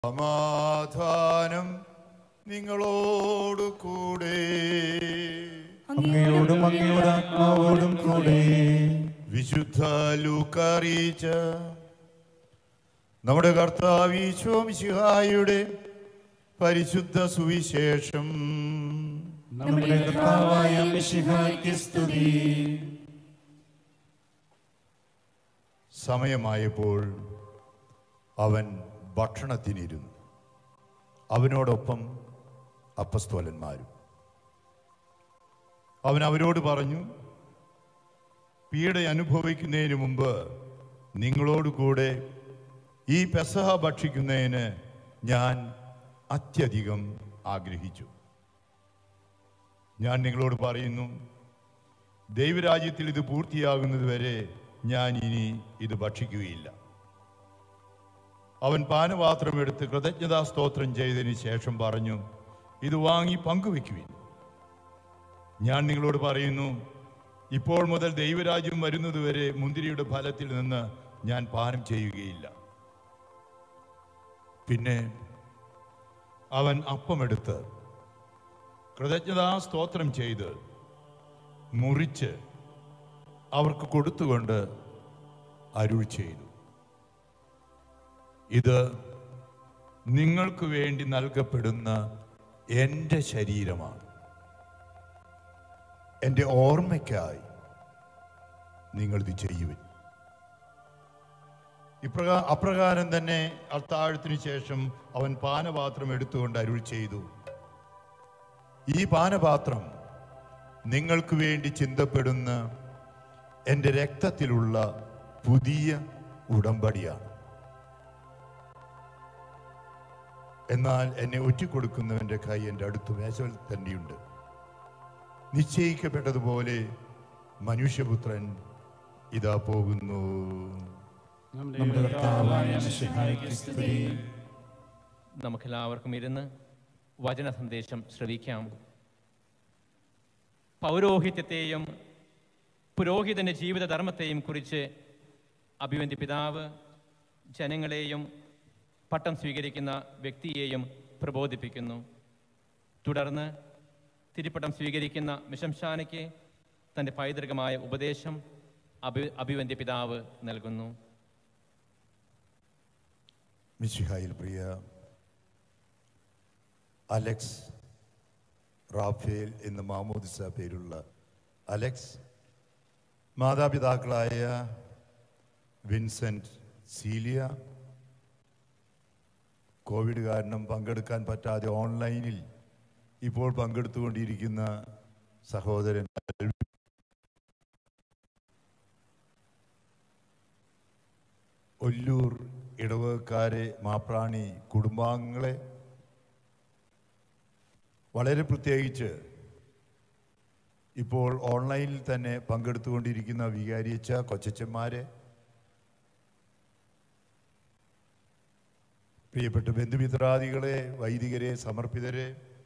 സമാധാനം നിങ്ങളോട് കൂടെ അങ്ങയോടും അങ്ങയുടെ ആത്മാവോടും കൂടെ വിശുദ്ധ ലൂക്കറിയിച്ച നമ്മുടെ കർത്താവ് ഈശോമിശിഹായുടെ പരിശുദ്ധ സുവിശേഷം നമ്മുടെ കർത്താവായ മിശിഹായ്ക്ക് സ്തുതി സമയമായപ്പോൾ അവൻ ഭക്ഷണത്തിനിരുന്നു അവനോടൊപ്പം അപ്പസ്തോലന്മാരും അവൻ അവരോട് പറഞ്ഞു പീഡ അനുഭവിക്കുന്നതിന് മുമ്പ് നിങ്ങളോട് കൂടെ ഈ പെസഹ ഭക്ഷിക്കുന്നതിന് ഞാൻ അത്യധികം ആഗ്രഹിച്ചു ഞാൻ നിങ്ങളോട് പറയുന്നു ദൈവരാജ്യത്തിൽ ഇത് പൂർത്തിയാകുന്നത് വരെ ഞാൻ ഇനി ഇത് ഭക്ഷിക്കുകയില്ല അവൻ പാനപാത്രം എടുത്ത് കൃതജ്ഞതാ സ്തോത്രം ചെയ്തതിന് ശേഷം പറഞ്ഞു ഇത് വാങ്ങി പങ്കുവെക്കുവിൻ ഞാൻ നിങ്ങളോട് പറയുന്നു ഇപ്പോൾ മുതൽ ദൈവരാജ്യം വരുന്നതുവരെ മുന്തിരിയുടെ ഫലത്തിൽ നിന്ന് ഞാൻ പാനം ചെയ്യുകയില്ല പിന്നെ അവൻ അപ്പമെടുത്ത് കൃതജ്ഞതാ സ്തോത്രം ചെയ്ത് മുറിച്ച് അവർക്ക് കൊടുത്തുകൊണ്ട് അരുൾ ചെയ്തു ഇത് നിങ്ങൾക്ക് വേണ്ടി നൽകപ്പെടുന്ന എൻ്റെ ശരീരമാണ് എൻ്റെ ഓർമ്മയ്ക്കായി നിങ്ങളിത് ചെയ്യുവിൻ ഇപ്രകാ അപ്രകാരം തന്നെ അത്താഴത്തിനു ശേഷം അവൻ പാനപാത്രം എടുത്തുകൊണ്ട് അരുൾ ചെയ്തു ഈ പാനപാത്രം നിങ്ങൾക്ക് വേണ്ടി ചിന്തപ്പെടുന്ന എൻ്റെ രക്തത്തിലുള്ള പുതിയ ഉടമ്പടിയാണ് എന്നാൽ എന്നെ ഒറ്റിക്കൊടുക്കുന്നവന്റെ കൈ എൻ്റെ അടുത്ത് മേശയിൽ തന്നെയുണ്ട് നിശ്ചയിക്കപ്പെട്ടതുപോലെ മനുഷ്യപുത്രൻ ഇതാ പോകുന്നു നമ്മുടെ കർത്താവായ മിശിഹായ്ക്ക് സ്തുതി നമുക്കെല്ലാവർക്കും ഇരുന്ന് വചന സന്ദേശം ശ്രവിക്കാം പൗരോഹിത്യത്തെയും പുരോഹിതന്റെ ജീവിതധർമ്മത്തെയും കുറിച്ച് അഭിവന്തി പിതാവ് ജനങ്ങളെയും പട്ടം സ്വീകരിക്കുന്ന വ്യക്തിയെയും പ്രബോധിപ്പിക്കുന്നു തുടർന്ന് തിരുപ്പട്ടം സ്വീകരിക്കുന്ന മിശംശാനയ്ക്ക് തൻ്റെ പൈതൃകമായ ഉപദേശം അഭി അഭിവന്തി പിതാവ് നൽകുന്നു മിശിഹായിൽ പ്രിയ അലക്സ് റാഫേൽ എന്ന മാമോദിസ പേരുള്ള അലക്സ് മാതാപിതാക്കളായ വിൻസെന്റ് സീലിയ കോവിഡ് കാരണം പങ്കെടുക്കാൻ പറ്റാതെ ഓൺലൈനിൽ ഇപ്പോൾ പങ്കെടുത്തുകൊണ്ടിരിക്കുന്ന സഹോദരൻ ഒല്ലൂർ ഇടവകക്കാരെ മാപ്രാണി കുടുംബാംഗങ്ങളെ വളരെ പ്രത്യേകിച്ച് ഇപ്പോൾ ഓൺലൈനിൽ തന്നെ പങ്കെടുത്തുകൊണ്ടിരിക്കുന്ന വികാരിയച്ച കൊച്ചച്ചന്മാരെ പ്രിയപ്പെട്ട ബന്ധുമിത്രാദികളെ വൈദികരെ സമർപ്പിതരെ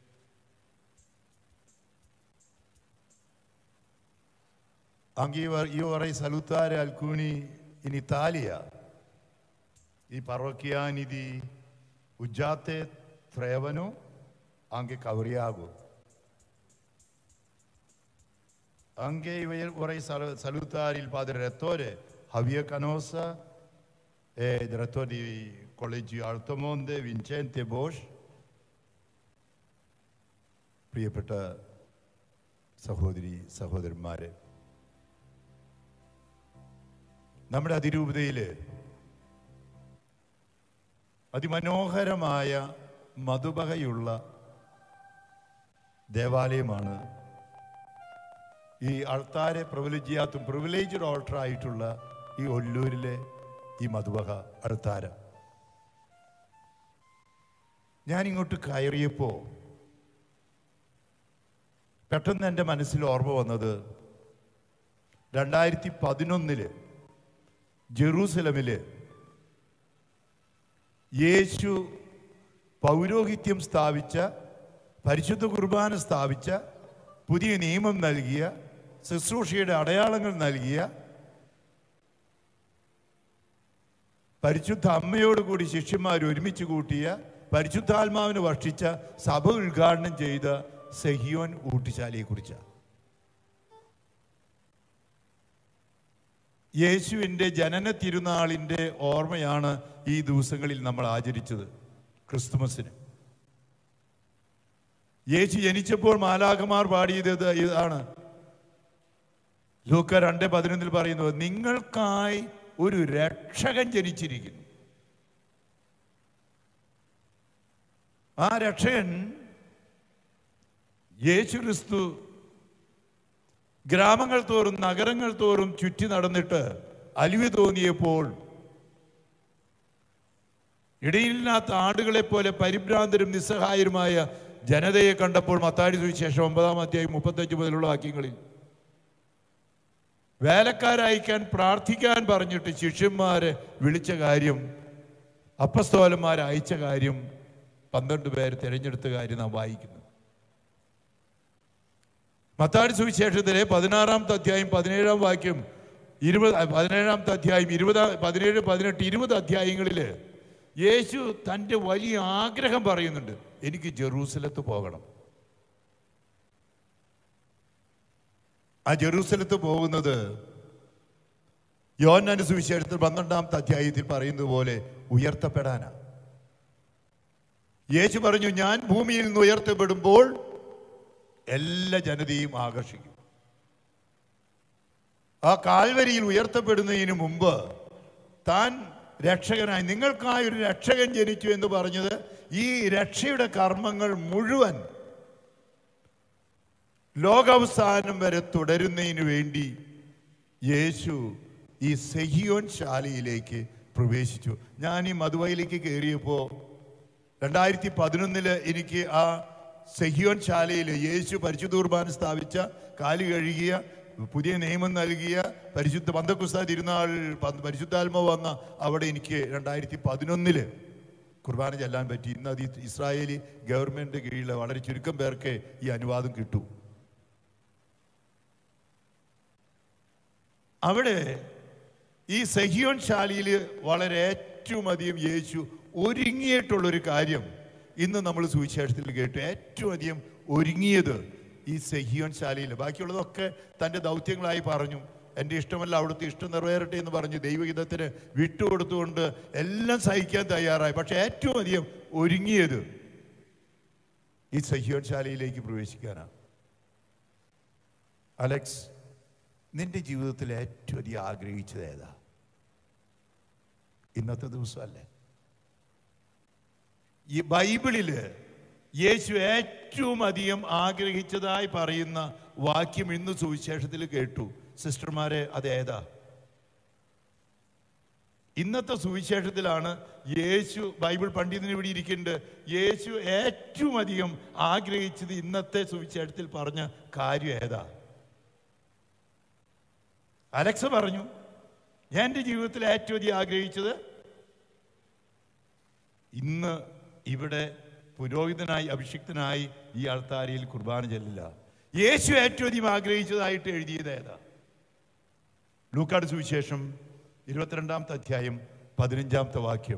Anche io, io vorrei salutare alcuni in Italia, i parrocchiani di Uggiate, Trevano, anche Cavriago. Anche io vorrei sal- salutare il padre rettore Javier Canosa e direttore di Collegio Altomonte Vincente Bosch. പ്രിയപ്പെട്ട സഹോദരി സഹോദരന്മാരെ നമ്മുടെ അതിരൂപതയിൽ അതിമനോഹരമായ മധുബഹയുള്ള ദേവാലയമാണ് ഈ അൾത്താരെ പ്രിവിലേജിയാത്തും privileged alter ആയിട്ടുള്ള ഈ ഒല്ലൂരിലെ ഈ മധുബഹ അൾത്താര ഞാനിങ്ങോട്ട് കയറിയപ്പോൾ പെട്ടെന്ന് എൻ്റെ മനസ്സിൽ ഓർമ്മ വന്നത് രണ്ടായിരത്തി പതിനൊന്നില് ജെറൂസലമില് യേശു പൗരോഹിത്യം സ്ഥാപിച്ച പരിശുദ്ധ കുർബാന സ്ഥാപിച്ച പുതിയ നിയമം നൽകിയ ശുശ്രൂഷയുടെ അടയാളങ്ങൾ നൽകിയ പരിശുദ്ധ അമ്മയോട് കൂടി ശിഷ്യന്മാർ ഒരുമിച്ച് കൂട്ടിയ പരിശുദ്ധാത്മാവിനെ ഭക്ഷിച്ച സഭ ഉദ്ഘാടനം ചെയ്ത സെഹിയോൻ ഊട്ടിശാലയെ കുറിച്ചാണ് യേശുവിൻ്റെ ജനന തിരുനാളിൻ്റെ ഓർമ്മയാണ് ഈ ദിവസങ്ങളിൽ നമ്മൾ ആചരിച്ചത് ക്രിസ്തുമസിന് യേശു ജനിച്ചപ്പോൾ മാലാഖമാർ പാടിയത് ഇത് ഇതാണ് ലൂക്ക രണ്ട് പതിനൊന്നിൽ പറയുന്നത് നിങ്ങൾക്കായി ഒരു രക്ഷകൻ ജനിച്ചിരിക്കുന്നു ആ രക്ഷകൻ യേശു ക്രിസ്തു ഗ്രാമങ്ങൾ തോറും നഗരങ്ങൾ തോറും ചുറ്റി നടന്നിട്ട് അലിവ് തോന്നിയപ്പോൾ ഇടയിലില്ലാത്ത ആടുകളെ പോലെ പരിഭ്രാന്തരും നിസ്സഹായരുമായ ജനതയെ കണ്ടപ്പോൾ മത്താടി സുവിശേഷം ഒമ്പതാം അധ്യായം മുപ്പത്തഞ്ച് മുതലുള്ള വാക്യങ്ങളിൽ വേലക്കാരയക്കാൻ പ്രാർത്ഥിക്കാൻ പറഞ്ഞിട്ട് ശിഷ്യന്മാരെ വിളിച്ച കാര്യം അപ്പസ്തോലന്മാരെ അയച്ച കാര്യം പന്ത്രണ്ട് പേര് തിരഞ്ഞെടുത്ത കാര്യം നാം വായിക്കുന്നു മത്താടി സുവിശേഷത്തിലെ പതിനാറാമത്തെ അധ്യായം പതിനേഴാം വാക്യം ഇരുപത് പതിനേഴാമത്തെ അധ്യായം ഇരുപതാം പതിനേഴ് പതിനെട്ട് ഇരുപത് അധ്യായങ്ങളിൽ യേശു തൻ്റെ വലിയ ആഗ്രഹം പറയുന്നുണ്ട് എനിക്ക് ജെറൂസലത്ത് പോകണം ആ ജെറൂസലത്ത് പോകുന്നത് യോന്നാന്റെ സുവിശേഷത്തിൽ പന്ത്രണ്ടാമത്തെ അധ്യായത്തിൽ പറയുന്നത് പോലെ ഉയർത്തപ്പെടാനാ യേശു പറഞ്ഞു ഞാൻ ഭൂമിയിൽ നിന്ന് ഉയർത്തപ്പെടുമ്പോൾ എല്ലാ ജനതയും ആകർഷിക്കും ആ കാൽവരിയിൽ ഉയർത്തപ്പെടുന്നതിന് മുമ്പ് താൻ രക്ഷകനായി നിങ്ങൾക്കായി ഒരു രക്ഷകൻ ജനിച്ചു എന്ന് പറഞ്ഞത് ഈ രക്ഷയുടെ കർമ്മങ്ങൾ മുഴുവൻ ലോകാവസാനം വരെ തുടരുന്നതിന് വേണ്ടി യേശു ഈ സെഹിയോൻ ശാലയിലേക്ക് പ്രവേശിച്ചു ഞാൻ ഈ മധുവയിലേക്ക് കയറിയപ്പോൾ രണ്ടായിരത്തി പതിനൊന്നില് എനിക്ക് ആ സെഹിയോൻ ശാലയിൽ യേശു പരിശുദ്ധ കുർബാന സ്ഥാപിച്ച കാല് കഴുകിയ പുതിയ നിയമം നൽകിയ പരിശുദ്ധ പന്തക്കുസ്ത തിരുനാൾ പ- പരിശുദ്ധാത്മ വന്ന അവിടെ എനിക്ക് രണ്ടായിരത്തി പതിനൊന്നില് കുർബാന ചെല്ലാൻ പറ്റി ഇന്ന് അത് ഈ ഇസ്രായേലി ഗവൺമെന്റ് കീഴിൽ വളരെ ചുരുക്കം പേർക്ക് ഈ അനുവാദം കിട്ടൂ അവിടെ ഈ സഹിയോൻ ശാലയിൽ വളരെ ഏറ്റവും അധികം യേശു ഒരുങ്ങിയിട്ടുള്ളൊരു കാര്യം ഇന്ന് നമ്മൾ സുവിശേഷത്തിൽ കേട്ടു ഏറ്റവും അധികം ഒരുങ്ങിയത് ഈ സഹിയോൻ ശാലയിൽ ബാക്കിയുള്ളതൊക്കെ തൻ്റെ ദൗത്യങ്ങളായി പറഞ്ഞു എൻ്റെ ഇഷ്ടമല്ല അവിടുത്തെ ഇഷ്ടം നിറവേറട്ടെ എന്ന് പറഞ്ഞു ദൈവഹിതത്തിന് വിട്ടുകൊടുത്തുകൊണ്ട് എല്ലാം സഹിക്കാൻ തയ്യാറായി പക്ഷെ ഏറ്റവും അധികം ഒരുങ്ങിയത് ഈ സഹിയോൻ ശാലയിലേക്ക് പ്രവേശിക്കാനാണ് അലക്സ് നിന്റെ ജീവിതത്തിൽ ഏറ്റവും അധികം ആഗ്രഹിച്ചത് ഏതാ ഇന്നത്തെ ദിവസമല്ലേ ഈ ബൈബിളില് യേശു ഏറ്റവും അധികം ആഗ്രഹിച്ചതായി പറയുന്ന വാക്യം ഇന്ന് സുവിശേഷത്തിൽ കേട്ടു സിസ്റ്റർമാരെ അത് ഏതാ ഇന്നത്തെ സുവിശേഷത്തിലാണ് യേശു ബൈബിൾ പണ്ഡിതന് ഇവിടെ ഇരിക്കുന്നുണ്ട് യേശു ഏറ്റവും അധികം ആഗ്രഹിച്ചത് ഇന്നത്തെ സുവിശേഷത്തിൽ പറഞ്ഞ കാര്യം ഏതാ അലക്സ പറഞ്ഞു ഞാൻ എൻ്റെ ജീവിതത്തിൽ ഏറ്റവും അധികം ആഗ്രഹിച്ചത് ഇന്ന് ഇവിടെ പുരോഹിതനായി അഭിഷിക്തനായി ഈ ആൾത്താരയിൽ കുർബാന ചെല്ലില്ല യേശു ഏറ്റവും അധികം ആഗ്രഹിച്ചതായിട്ട് എഴുതിയത് ഏതാ ലൂക്കാട് സുവിശേഷം ഇരുപത്തിരണ്ടാമത്തെ അധ്യായം പതിനഞ്ചാമത്തെ വാക്യം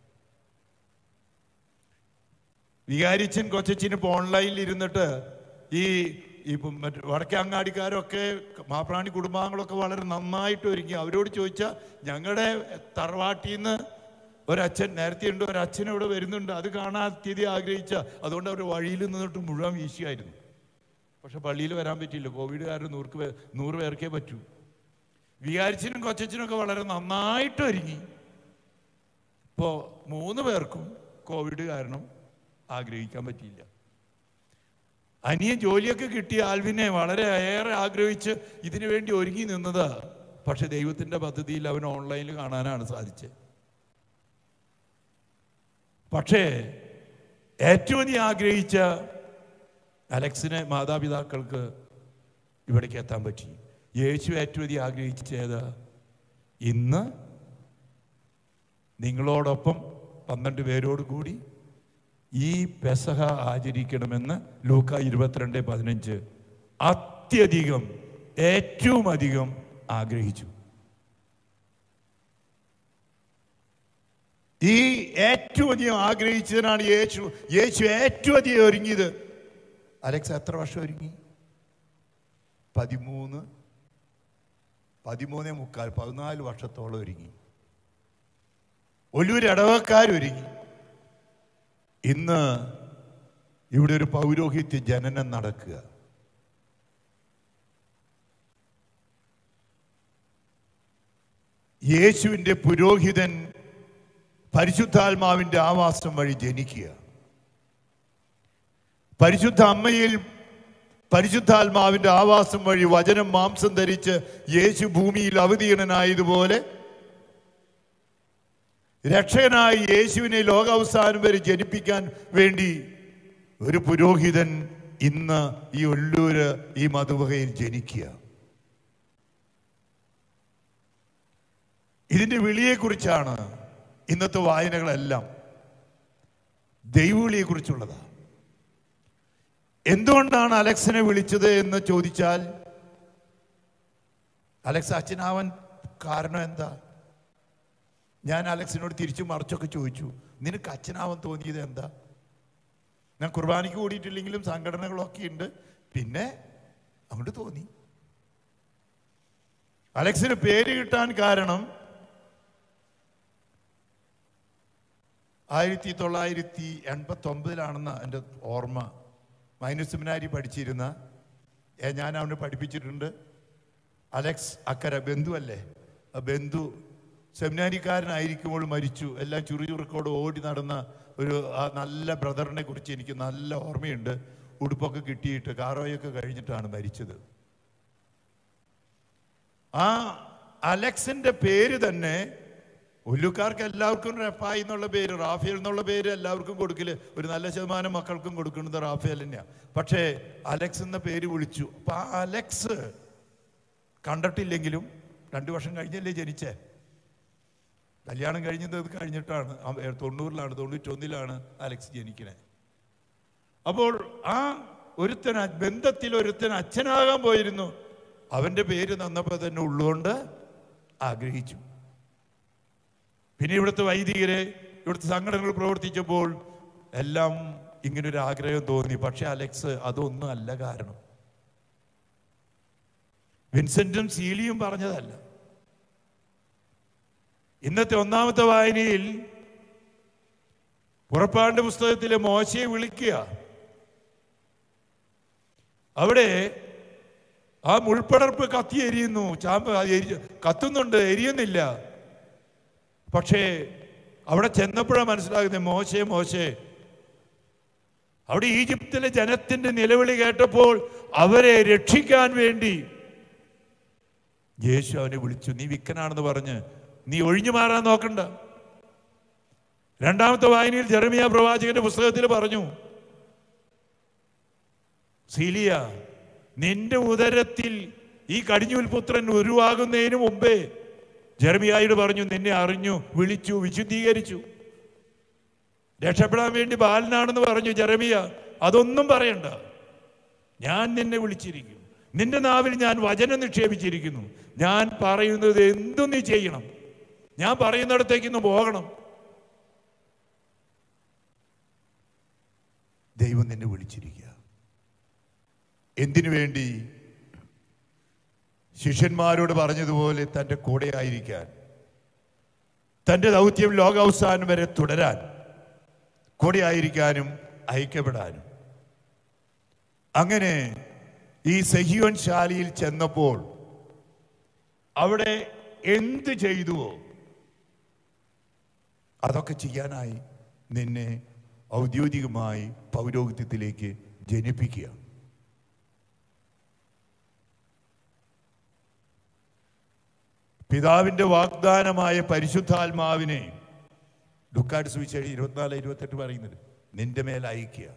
വികാരിച്ചൻ കൊച്ചച്ചിന് ഇപ്പോൾ ഓൺലൈനിൽ ഇരുന്നിട്ട് ഈ ഇപ്പം മറ്റു വടക്കേ അങ്ങാടിക്കാരൊക്കെ മാപ്രാണി കുടുംബാംഗങ്ങളൊക്കെ വളരെ നന്നായിട്ട് ഒരുങ്ങി അവരോട് ചോദിച്ചാൽ ഞങ്ങളുടെ തറവാട്ടിൽ നിന്ന് ഒരച്ഛൻ നേരത്തെ ഉണ്ട് ഒരച്ഛൻ ഇവിടെ വരുന്നുണ്ട് അത് കാണാൻ തീയതി ആഗ്രഹിച്ച അതുകൊണ്ട് അവർ വഴിയിൽ നിന്നിട്ട് മുഴുവൻ വീശിയായിരുന്നു പക്ഷെ പള്ളിയിൽ വരാൻ പറ്റിയില്ല കോവിഡ് കാരണം നൂറ് പേ നൂറ് പേർക്കേ പറ്റൂ വികാരിച്ചനും കൊച്ചച്ചനും ഒക്കെ വളരെ നന്നായിട്ട് ഒരുങ്ങി ഇപ്പോൾ മൂന്ന് പേർക്കും കോവിഡ് കാരണം ആഗ്രഹിക്കാൻ പറ്റിയില്ല അനിയൻ ജോലിയൊക്കെ കിട്ടിയ ആൽവിനെ വളരെ ഏറെ ആഗ്രഹിച്ച് ഇതിനു വേണ്ടി ഒരുങ്ങി നിന്നത് പക്ഷെ ദൈവത്തിന്റെ പദ്ധതിയിൽ അവൻ ഓൺലൈനിൽ കാണാനാണ് സാധിച്ചത് പക്ഷേ ഏറ്റവും നീ ആഗ്രഹിച്ച അലക്സിനെ മാതാപിതാക്കൾക്ക് ഇവിടേക്ക് എത്താൻ പറ്റി യേശു ഏറ്റവും അധികം ആഗ്രഹിച്ചത് ഇന്ന് നിങ്ങളോടൊപ്പം പന്ത്രണ്ട് പേരോട് കൂടി ഈ പെസഹ ആചരിക്കണമെന്ന് ലൂക്ക ഇരുപത്തിരണ്ട് പതിനഞ്ച് അത്യധികം ഏറ്റവും അധികം ആഗ്രഹിച്ചു ഈ ഏറ്റവും അധികം ആഗ്രഹിച്ചതിനാണ് യേശു യേശു ഏറ്റവും അധികം ഒരുങ്ങിയത് അലക്സ് എത്ര വർഷം ഒരുങ്ങി പതിമൂന്ന് പതിമൂന്നേ മുക്കാൽ പതിനാല് വർഷത്തോളം ഒരുങ്ങി ഒല്ലൂർ ഇടവക്കാരൊരുങ്ങി ഇന്ന് ഇവിടെ ഒരു പൗരോഹിത്യ ജനനം നടക്കുക യേശുവിൻ്റെ പുരോഹിതൻ പരിശുദ്ധാത്മാവിൻ്റെ ആവാസം വഴി ജനിക്കുക പരിശുദ്ധ അമ്മയിൽ പരിശുദ്ധാത്മാവിന്റെ ആവാസം വഴി വചനം മാംസം ധരിച്ച് യേശു ഭൂമിയിൽ അവതീർണനായതുപോലെ രക്ഷകനായി യേശുവിനെ ലോകാവസാനം വരെ ജനിപ്പിക്കാൻ വേണ്ടി ഒരു പുരോഹിതൻ ഇന്ന് ഈ ഒല്ലൂര് ഈ മധുവകയിൽ ജനിക്കുക ഇതിന്റെ വിളിയെക്കുറിച്ചാണ് ഇന്നത്തെ വായനകളെല്ലാം ദൈവവിളിയെക്കുറിച്ചുള്ളതാണ് എന്തുകൊണ്ടാണ് അലക്സിനെ വിളിച്ചത് എന്ന് ചോദിച്ചാൽ അലക്സ് അച്ഛനാവൻ കാരണം എന്താ ഞാൻ അലക്സിനോട് തിരിച്ചു മറിച്ചൊക്കെ ചോദിച്ചു നിനക്ക് അച്ഛനാവൻ തോന്നിയത് എന്താ ഞാൻ കുർബാനയ്ക്ക് കൂടിയിട്ടില്ലെങ്കിലും സംഘടനകളൊക്കെ ഉണ്ട് പിന്നെ അങ്ങോട്ട് തോന്നി അലക്സിന് പേര് കിട്ടാൻ കാരണം ആയിരത്തി തൊള്ളായിരത്തി എൺപത്തി ഒമ്പതിലാണെന്ന് എൻ്റെ ഓർമ്മ മൈനസ് സെമിനാരി പഠിച്ചിരുന്ന ഏ, ഞാൻ അവനെ പഠിപ്പിച്ചിട്ടുണ്ട് അലക്സ് അക്കര ബന്ധു അല്ലേ ആ ബന്ധു സെമിനാരിക്കാരനായിരിക്കുമ്പോൾ മരിച്ചു എല്ലാം ചുറുചുറുക്കോട് ഓടി നടന്ന ഒരു ആ നല്ല ബ്രദറിനെ കുറിച്ച് എനിക്ക് നല്ല ഓർമ്മയുണ്ട് ഉടുപ്പൊക്കെ കിട്ടിയിട്ട് കാറോയൊക്കെ കഴിഞ്ഞിട്ടാണ് മരിച്ചത് ആ അലക്സിന്റെ പേര് തന്നെ ഒല്ലുക്കാർക്ക് എല്ലാവർക്കും റഫായി എന്നുള്ള പേര് റാഫേൽ എന്നുള്ള പേര് എല്ലാവർക്കും കൊടുക്കല് ഒരു നല്ല ശതമാനം മക്കൾക്കും കൊടുക്കുന്നത് റാഫേൽ തന്നെയാണ് പക്ഷേ അലക്സ് എന്ന പേര് വിളിച്ചു അപ്പൊ ആ അലക്സ് കണ്ടിട്ടില്ലെങ്കിലും രണ്ടു വർഷം കഴിഞ്ഞല്ലേ ജനിച്ചേ കല്യാണം കഴിഞ്ഞത് ഇത് കഴിഞ്ഞിട്ടാണ് അവ- തൊണ്ണൂറിലാണ് തൊണ്ണൂറ്റൊന്നിലാണ് അലക്സ് ജനിക്കണേ അപ്പോൾ ആ ഒരുത്തൻ അ- ബന്ധത്തിൽ ഒരുത്തൻ അച്ഛനാകാൻ പോയിരുന്നു അവന്റെ പേര് തന്നപ്പോൾ തന്നെ ഉള്ളുകൊണ്ട് ആഗ്രഹിച്ചു പിന്നെ ഇവിടുത്തെ വൈദികരെ ഇവിടുത്തെ സംഘടനകൾ പ്രവർത്തിച്ചപ്പോൾ എല്ലാം ഇങ്ങനൊരു ആഗ്രഹം തോന്നി പക്ഷെ അലക്സ് അതൊന്നും അല്ല കാരണം വിൻസെന്റും സീലിയും പറഞ്ഞതല്ല ഇന്നത്തെ ഒന്നാമത്തെ വായനയിൽ പുറപ്പാടിന്റെ പുസ്തകത്തിലെ മോശയെ വിളിക്കുക അവിടെ ആ മുൾപ്പടർപ്പ് കത്തി എരിയുന്നു ചാമ്പ് അത് എരി- കത്തുന്നുണ്ട് എരിയുന്നില്ല പക്ഷേ അവിടെ ചെന്നപ്പോഴാണ് മനസ്സിലാകുന്നത് മോശേ മോശേ അവിടെ ഈജിപ്തിലെ ജനത്തിന്റെ നിലവിളി കേട്ടപ്പോൾ അവരെ രക്ഷിക്കാൻ വേണ്ടി യേശു അവനെ വിളിച്ചു നീ വിക്കനാണെന്ന് പറഞ്ഞ് നീ ഒഴിഞ്ഞു മാറാൻ നോക്കണ്ട രണ്ടാമത്തെ വായനയിൽ ജെറമിയ പ്രവാചകന്റെ പുസ്തകത്തിൽ പറഞ്ഞു സീലിയ നിന്റെ ഉദരത്തിൽ ഈ കടിഞ്ഞൂൽ പുത്രൻ ഉരുവാകുന്നതിന് മുമ്പേ ജെറമിയായോട് പറഞ്ഞു നിന്നെ അറിഞ്ഞു വിളിച്ചു വിശുദ്ധീകരിച്ചു രക്ഷപ്പെടാൻ വേണ്ടി ബാലനാണെന്ന് പറഞ്ഞു ജെറമിയ അതൊന്നും പറയണ്ട ഞാൻ നിന്നെ വിളിച്ചിരിക്കും നിന്റെ നാവിൽ ഞാൻ വചനം നിക്ഷേപിച്ചിരിക്കുന്നു ഞാൻ പറയുന്നത് എന്തും നീ ചെയ്യണം ഞാൻ പറയുന്നിടത്തേക്ക് ഇന്ന് പോകണം ദൈവം നിന്നെ വിളിച്ചിരിക്കുക എന്തിനു വേണ്ടി ശിഷ്യന്മാരോട് പറഞ്ഞതുപോലെ തൻ്റെ കൂടെ ആയിരിക്കാൻ തൻ്റെ ദൗത്യം ലോകാവസാനം വരെ തുടരാൻ കൂടെ ആയിരിക്കാനും ഐക്യപ്പെടാനും അങ്ങനെ ഈ സഹിയോൻ ശാലയിൽ ചെന്നപ്പോൾ അവിടെ എന്ത് ചെയ്തുവോ അതൊക്കെ ചെയ്യാനായി നിന്നെ ഔദ്യോഗികമായി പൗരോഹിത്യത്തിലേക്ക് ജനിപ്പിക്കുക പിതാവിന്റെ വാഗ്ദാനമായ പരിശുദ്ധാത്മാവിനെ ഡുക്കാട് സുവിശേഷം ഇരുപത്തിനാല് ഇരുപത്തെട്ട് പറയുന്നത് നിന്റെ മേൽ അയക്കുക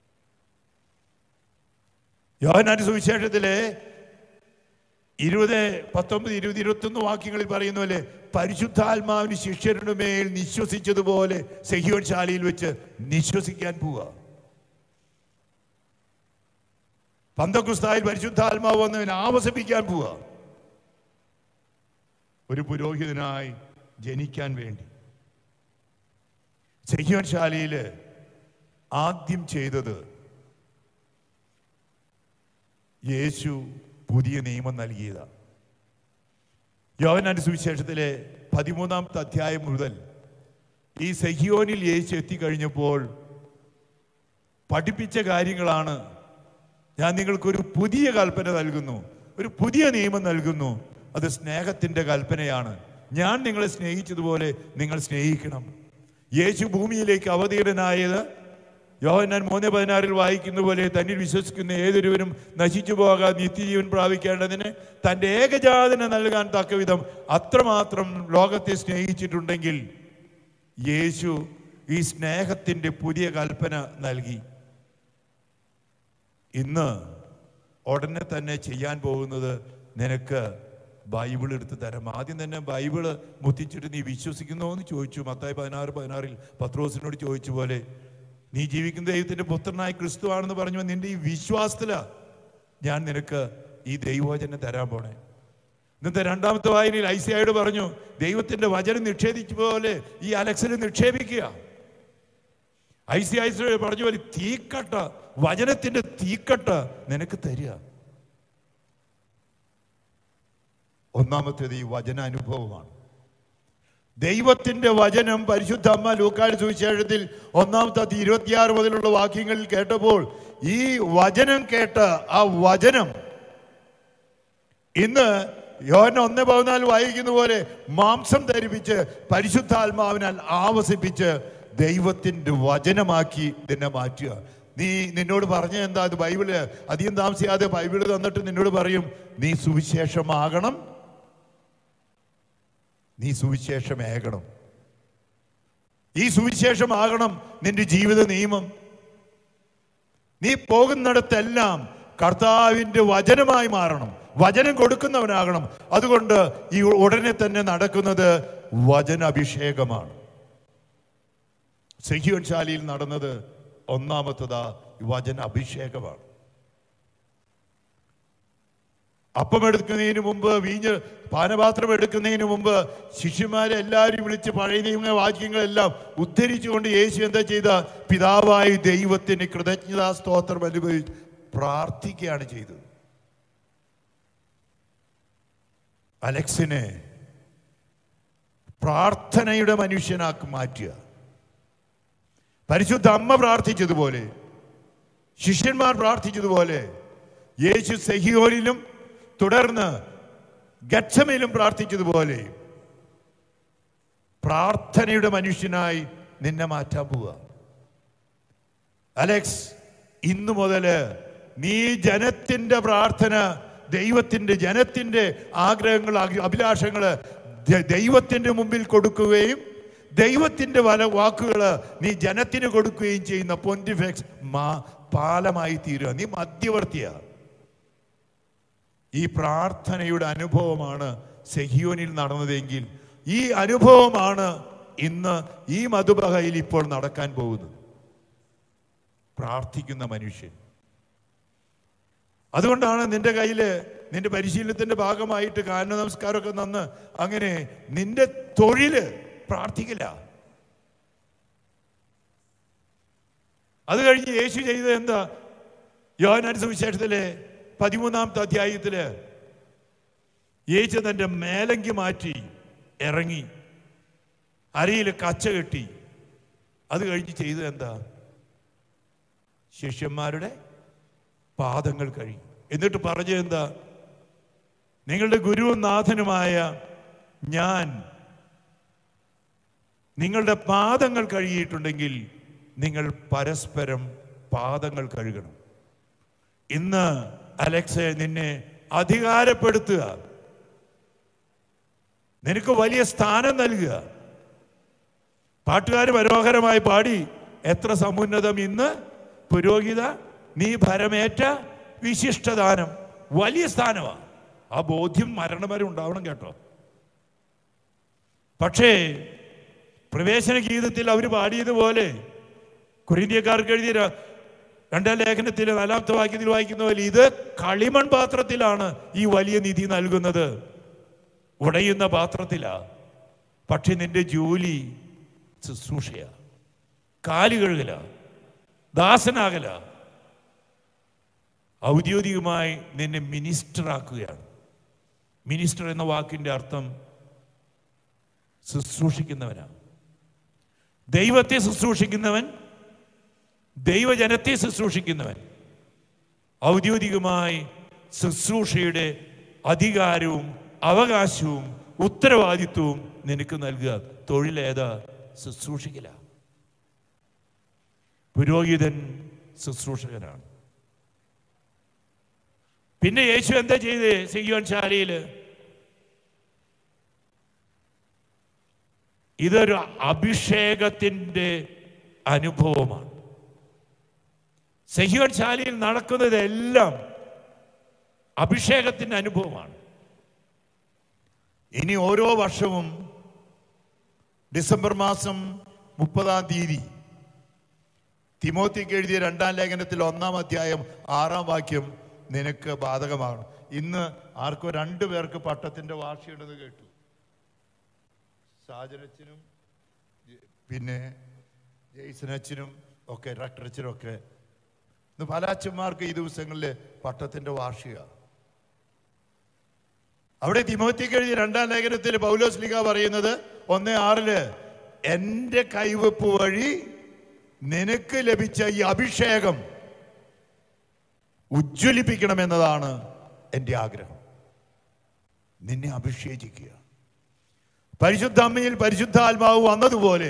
യോഹനാന്റെ സുവിശേഷത്തിലെ ഇരുപത് പത്തൊമ്പത് ഇരുപത് ഇരുപത്തൊന്ന് വാക്യങ്ങളിൽ പറയുന്ന പോലെ പരിശുദ്ധാത്മാവിന് ശിഷ്യരുടെ മേൽ നിശ്വസിച്ചതുപോലെ സെഹിയോൻ ശാലയിൽ വെച്ച് നിശ്വസിക്കാൻ പോവുക പന്തക്കുസ്തായിൽ പരിശുദ്ധാത്മാവ് വന്നവനെ ആവസിപ്പിക്കാൻ പോവുക ഒരു പുരോഹിതനായി ജനിക്കാൻ വേണ്ടി സെഹിയോൻ ശാലയിൽ ആദ്യം ചെയ്തത് യേശു പുതിയ നിയമം നൽകിയതാണ് യോവനാന്റെ സുവിശേഷത്തിലെ പതിമൂന്നാമത്തെ അധ്യായം മുതൽ ഈ സെഹിയോനിൽ യേശു എത്തിക്കഴിഞ്ഞപ്പോൾ പഠിപ്പിച്ച കാര്യങ്ങളാണ് ഞാൻ നിങ്ങൾക്കൊരു പുതിയ കൽപ്പന നൽകുന്നു ഒരു പുതിയ നിയമം നൽകുന്നു അത് സ്നേഹത്തിന്റെ കൽപ്പനയാണ് ഞാൻ നിങ്ങളെ സ്നേഹിച്ചതുപോലെ നിങ്ങൾ സ്നേഹിക്കണം യേശു ഭൂമിയിലേക്ക് അവതീർണനായത് യോഹന്നാൻ മൂന്ന് പതിനാറിൽ വായിക്കുന്ന പോലെ തന്നിൽ വിശ്വസിക്കുന്ന ഏതൊരുവരും നശിച്ചു പോകാൻ നിത്യജീവൻ പ്രാപിക്കേണ്ടതിന് തൻ്റെ ഏകജാതന നൽകാൻ തക്കവിധം അത്രമാത്രം ലോകത്തെ സ്നേഹിച്ചിട്ടുണ്ടെങ്കിൽ യേശു ഈ സ്നേഹത്തിൻ്റെ പുതിയ കൽപ്പന നൽകി ഇന്ന് ഉടനെ തന്നെ ചെയ്യാൻ പോകുന്നത് നിനക്ക് ബൈബിൾ എടുത്ത് തരാം ആദ്യം തന്നെ ബൈബിള് മുത്തിച്ചിട്ട് നീ വിശ്വസിക്കുന്നോ എന്ന് ചോദിച്ചു മത്തായി പതിനാറ് പതിനാറിൽ പത്രോസിനോട് ചോദിച്ച പോലെ നീ ജീവിക്കുന്ന ദൈവത്തിന്റെ പുത്രനായ ക്രിസ്തു ആണെന്ന് പറഞ്ഞു നിന്റെ ഈ വിശ്വാസത്തില ഞാൻ നിനക്ക് ഈ ദൈവവചനം തരാൻ പോണേ ഇന്നത്തെ രണ്ടാമത്തെ വായനയിൽ ഐസിയായോട് പറഞ്ഞു ദൈവത്തിന്റെ വചനം നിക്ഷേപിച്ച പോലെ ഈ അലക്സിൽ നിക്ഷേപിക്കുക ഐ സി ഐ പറഞ്ഞ പോലെ തീക്കട്ട വചനത്തിന്റെ തീക്കട്ട നിനക്ക് തരിക ഒന്നാമത്തേത് ഈ വചനാനുഭവമാണ് ദൈവത്തിന്റെ വചനം പരിശുദ്ധ അമ്മ ലൂക്കാട് സുവിശേഷത്തിൽ ഒന്നാമത്തെ അതി ഇരുപത്തിയാറ് മുതലുള്ള വാക്യങ്ങളിൽ കേട്ടപ്പോൾ ഈ വചനം കേട്ട ആ വചനം ഇന്ന് യോഹന ഒന്ന് പതിനാല് വായിക്കുന്ന പോലെ മാംസം ധരിപ്പിച്ച് പരിശുദ്ധാത്മാവിനാൽ ആവസിപ്പിച്ച് ദൈവത്തിന്റെ വചനമാക്കി നിന്നെ മാറ്റുക നീ നിന്നോട് പറഞ്ഞ എന്താ അത് ബൈബിള് അധികം താമസിയാതെ ബൈബിള് തന്നിട്ട് നിന്നോട് പറയും നീ സുവിശേഷമാകണം നീ സുവിശേഷമേകണം ഈ സുവിശേഷമാകണം നിന്റെ ജീവിത നിയമം നീ പോകുന്നിടത്തെല്ലാം കർത്താവിന്റെ വചനമായി മാറണം വചനം കൊടുക്കുന്നവനാകണം അതുകൊണ്ട് ഈ ഉടനെ തന്നെ നടക്കുന്നത് വചനാഭിഷേകമാണ് സെഹിയോൻ ശാലയിൽ നടന്നത് ഒന്നാമത്തതാ വചന അഭിഷേകമാണ് അപ്പം എടുക്കുന്നതിന് മുമ്പ് വീഞ്ഞ് പാനപാത്രം എടുക്കുന്നതിന് മുമ്പ് ശിഷ്യന്മാരെ എല്ലാവരും വിളിച്ച് പഴയ നിയമ വാക്യങ്ങളെല്ലാം ഉദ്ധരിച്ചുകൊണ്ട് യേശു എന്താ ചെയ്ത പിതാവായി ദൈവത്തിന് കൃതജ്ഞതാ സ്തോത്രം അനുഭവിച്ച് പ്രാർത്ഥിക്കുകയാണ് ചെയ്തത് അലക്സിനെ പ്രാർത്ഥനയുടെ മനുഷ്യനാക്കി മാറ്റുക പരിശുദ്ധ അമ്മ പ്രാർത്ഥിച്ചതുപോലെ ശിഷ്യന്മാർ പ്രാർത്ഥിച്ചതുപോലെ യേശു സെഹിയോനിലും തുടർന്ന് ഗച്ഛമയിലും പ്രാർത്ഥിച്ചതുപോലെ പ്രാർത്ഥനയുടെ മനുഷ്യനായി നിന്നെ മാറ്റാൻ പോവുക അലക്സ് ഇന്നു മുതല് നീ ജനത്തിന്റെ പ്രാർത്ഥന ദൈവത്തിന്റെ ജനത്തിന്റെ ആഗ്രഹങ്ങൾ അഭി- അഭിലാഷങ്ങള് ദ- ദൈവത്തിന്റെ മുമ്പിൽ കൊടുക്കുകയും ദൈവത്തിന്റെ വല വാക്കുകൾ നീ ജനത്തിന് കൊടുക്കുകയും ചെയ്യുന്ന പൊന്റിഫെക്സ് മാ പാലമായി തീരുക നീ മധ്യവർത്തിയാ ഈ പ്രാർത്ഥനയുടെ അനുഭവമാണ് സെഹിയോനിൽ നടന്നതെങ്കിൽ ഈ അനുഭവമാണ് ഇന്ന് ഈ മധുബഹയിൽ ഇപ്പോൾ നടക്കാൻ പോകുന്നത് പ്രാർത്ഥിക്കുന്ന മനുഷ്യൻ അതുകൊണ്ടാണ് നിന്റെ കയ്യില് നിന്റെ പരിശീലനത്തിന്റെ ഭാഗമായിട്ട് കാരണ നമസ്കാരമൊക്കെ നന്ന് അങ്ങനെ നിന്റെ തൊഴില് പ്രാർത്ഥിക്കില്ല അത് കഴിഞ്ഞ് യേശു ചെയ്തത് എന്താ യോഹനാൻ സുവിശേഷത്തിലെ പതിമൂന്നാമത്തെ അധ്യായത്തില് യേശു തന്റെ മേലങ്കി മാറ്റി ഇറങ്ങി അരയിൽ കച്ച കെട്ടി അത് കഴിഞ്ഞ് ചെയ്തത് എന്താ ശിഷ്യന്മാരുടെ പാദങ്ങൾ കഴി എന്നിട്ട് പറഞ്ഞത് എന്താ നിങ്ങളുടെ ഗുരുവും നാഥനുമായ ഞാൻ നിങ്ങളുടെ പാദങ്ങൾ കഴുകിയിട്ടുണ്ടെങ്കിൽ നിങ്ങൾ പരസ്പരം പാദങ്ങൾ കഴുകണം ഇന്ന് അലക്സെ നിന്നെ അധികാരപ്പെടുത്തുക നിനക്ക് വലിയ സ്ഥാനം നൽകുക പാട്ടുകാർ മനോഹരമായി പാടി എത്ര സമുന്നതം ഇന്ന് പുരോഹിത നീ ഭരമേറ്റ വിശിഷ്ടദാനം വലിയ സ്ഥാനമാണ് ആ ബോധ്യം മരണം വരെ ഉണ്ടാവണം കേട്ടോ പക്ഷേ പ്രവേശന ഗീതത്തിൽ അവർ പാടിയതുപോലെ കുരിന്ത്യക്കാർക്ക് എഴുതിയ ര- രണ്ടാം ലേഖനത്തിലെ നാലാമത്തെ വാക്യത്തിൽ വായിക്കുന്ന പോലെ ഇത് കളിമൺ പാത്രത്തിലാണ് ഈ വലിയ നിധി നൽകുന്നത് ഉടയുന്ന പാത്രത്തിലാ പക്ഷെ നിന്റെ ജോലി ശുശ്രൂഷയാ കാലുകഴുകല ദാസനാകല ഔദ്യോഗികമായി നിന്നെ മിനിസ്റ്റർ ആക്കുകയാണ് മിനിസ്റ്റർ എന്ന വാക്കിന്റെ അർത്ഥം ശുശ്രൂഷിക്കുന്നവനാണ് ദൈവത്തെ ശുശ്രൂഷിക്കുന്നവൻ ദൈവജനത്തെ ശുശ്രൂഷിക്കുന്നവൻ ഔദ്യോഗികമായി ശുശ്രൂഷയുടെ അധികാരവും അവകാശവും ഉത്തരവാദിത്വവും നിനക്ക് നൽകുക തൊഴിലേതാ ശുശ്രൂഷിക്കല പുരോഹിതൻ ശുശ്രൂഷകനാണ് പിന്നെ യേശു എന്താ ചെയ്ത് സിയോൻ ശാലയില് ഇതൊരു അഭിഷേകത്തിന്റെ അനുഭവമാണ് സഹിയോൻ ശാലയിൽ നടക്കുന്നതെല്ലാം അഭിഷേകത്തിന്റെ അനുഭവമാണ് ഇനി ഓരോ വർഷവും ഡിസംബർ മാസം മുപ്പതാം തീയതി തിമോത്തിക്ക് എഴുതിയ രണ്ടാം ലേഖനത്തിൽ ഒന്നാം അധ്യായം ആറാം വാക്യം നിനക്ക് ബാധകമാണ് ഇന്ന് ആർക്കോ രണ്ടു പേർക്ക് പട്ടത്തിന്റെ വാർഷികത കേട്ടു സാജനച്ചനും പിന്നെ ജെയ്സനച്ചനും ഒക്കെ റക്ടറച്ചനും ഒക്കെ ഇന്ന് പല അച്ഛന്മാർക്ക് ഈ ദിവസങ്ങളിൽ പട്ടത്തിന്റെ വാർഷിക അവിടെ തിമോത്തിക്ക് എഴുതിയ രണ്ടാം ലേഖനത്തിൽ പൗലോസ് ലിഗ പറയുന്നത് ഒന്ന് ആറില് എന്റെ കൈവപ്പ് വഴി നിനക്ക് ലഭിച്ച ഈ അഭിഷേകം ഉജ്ജ്വലിപ്പിക്കണമെന്നതാണ് എൻ്റെ ആഗ്രഹം നിന്നെ അഭിഷേചിക്കുക പരിശുദ്ധ അമ്മയിൽ പരിശുദ്ധാത്മാവ് വന്നതുപോലെ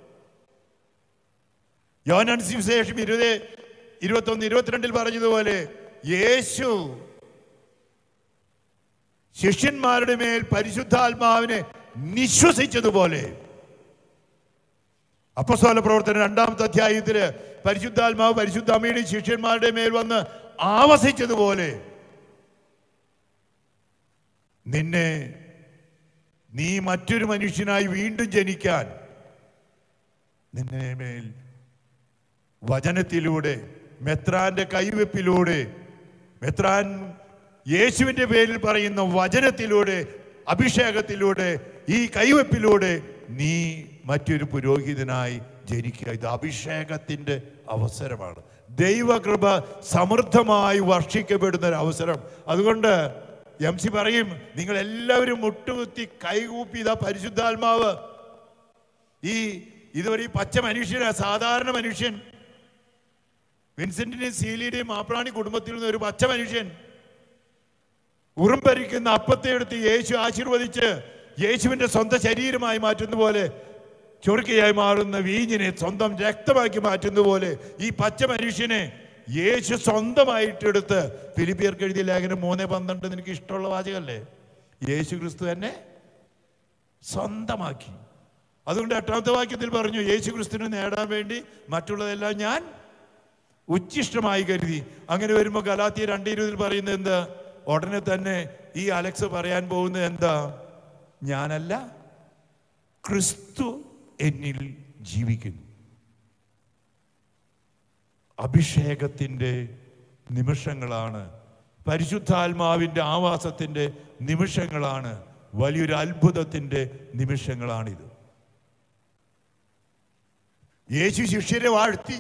യോനൻ സുവിശേഷം ഇരുപത് ഇരുപത്തൊന്ന് ഇരുപത്തിരണ്ടിൽ പറഞ്ഞതുപോലെ യേശു ശിഷ്യന്മാരുടെ മേൽ പരിശുദ്ധാത്മാവിനെ നിശ്വസിച്ചതുപോലെ അപ്പസ്തോല പ്രവർത്തനം രണ്ടാമത്തെ അധ്യായത്തില് പരിശുദ്ധാത്മാവ് പരിശുദ്ധ അമ്മയുടെ ശിഷ്യന്മാരുടെ മേൽ വന്ന് ആവസിച്ചതുപോലെ നിന്നെ നീ മറ്റൊരു മനുഷ്യനായി വീണ്ടും ജനിക്കാൻ നിന്നെ മേൽ വചനത്തിലൂടെ മെത്രാന്റെ കൈവെപ്പിലൂടെ മെത്രാൻ യേശുവിന്റെ പേരിൽ പറയുന്ന വചനത്തിലൂടെ അഭിഷേകത്തിലൂടെ ഈ കൈവെപ്പിലൂടെ നീ മറ്റൊരു പുരോഹിതനായി ജനിക്കുക ഇത് അഭിഷേകത്തിന്റെ അവസരമാണ് ദൈവകൃപ സമൃദ്ധമായി വർഷിക്കപ്പെടുന്ന ഒരു അവസരം അതുകൊണ്ട് എം സി പറയും നിങ്ങൾ എല്ലാവരും മുട്ടുകുത്തി കൈകൂപ്പി ഇതാ പരിശുദ്ധാത്മാവ് ഈ ഇതൊരു ഈ പച്ച മനുഷ്യനാ സാധാരണ മനുഷ്യൻ വിൻസെന്റിന്റെയും സീലിയുടെയും മാപ്രാണി കുടുംബത്തിൽ നിന്ന് ഒരു പച്ച മനുഷ്യൻ ഉറുമ്പരിക്കുന്ന അപ്പത്തെ എടുത്ത് യേശു ആശീർവദിച്ച് യേശുവിന്റെ സ്വന്തം ശരീരമായി മാറ്റുന്ന പോലെ ചൊറുക്കയായി മാറുന്ന വീഞ്ഞിനെ സ്വന്തം രക്തമാക്കി മാറ്റുന്ന പോലെ ഈ പച്ച മനുഷ്യനെ യേശു സ്വന്തമായിട്ടെടുത്ത് ഫിലിപ്പിയർക്ക് എഴുതിയ ലേഖനം മൂന്ന് പന്ത്രണ്ട് നിനക്ക് ഇഷ്ടമുള്ള വാചകല്ലേ യേശു ക്രിസ്തു തന്നെ സ്വന്തമാക്കി അതുകൊണ്ട് എട്ടാമത്തെ വാക്യത്തിൽ പറഞ്ഞു യേശു ക്രിസ്തുവിനെ നേടാൻ വേണ്ടി മറ്റുള്ളതെല്ലാം ഞാൻ ഉച്ചിഷ്ടമായി കരുതി അങ്ങനെ വരുമ്പോൾ ഗലാത്തിയ രണ്ട് ഇരുപതിൽ പറയുന്നത് എന്താ ഉടനെ തന്നെ ഈ അലക്സ് പറയാൻ പോകുന്നത് എന്താ ഞാനല്ല ക്രിസ്തു എന്നിൽ ജീവിക്കുന്നു അഭിഷേകത്തിൻ്റെ നിമിഷങ്ങളാണ് പരിശുദ്ധാത്മാവിൻ്റെ ആവാസത്തിൻ്റെ നിമിഷങ്ങളാണ് വലിയൊരു അത്ഭുതത്തിൻ്റെ നിമിഷങ്ങളാണിത് യേശു ശിഷ്യരെ വാഴ്ത്തി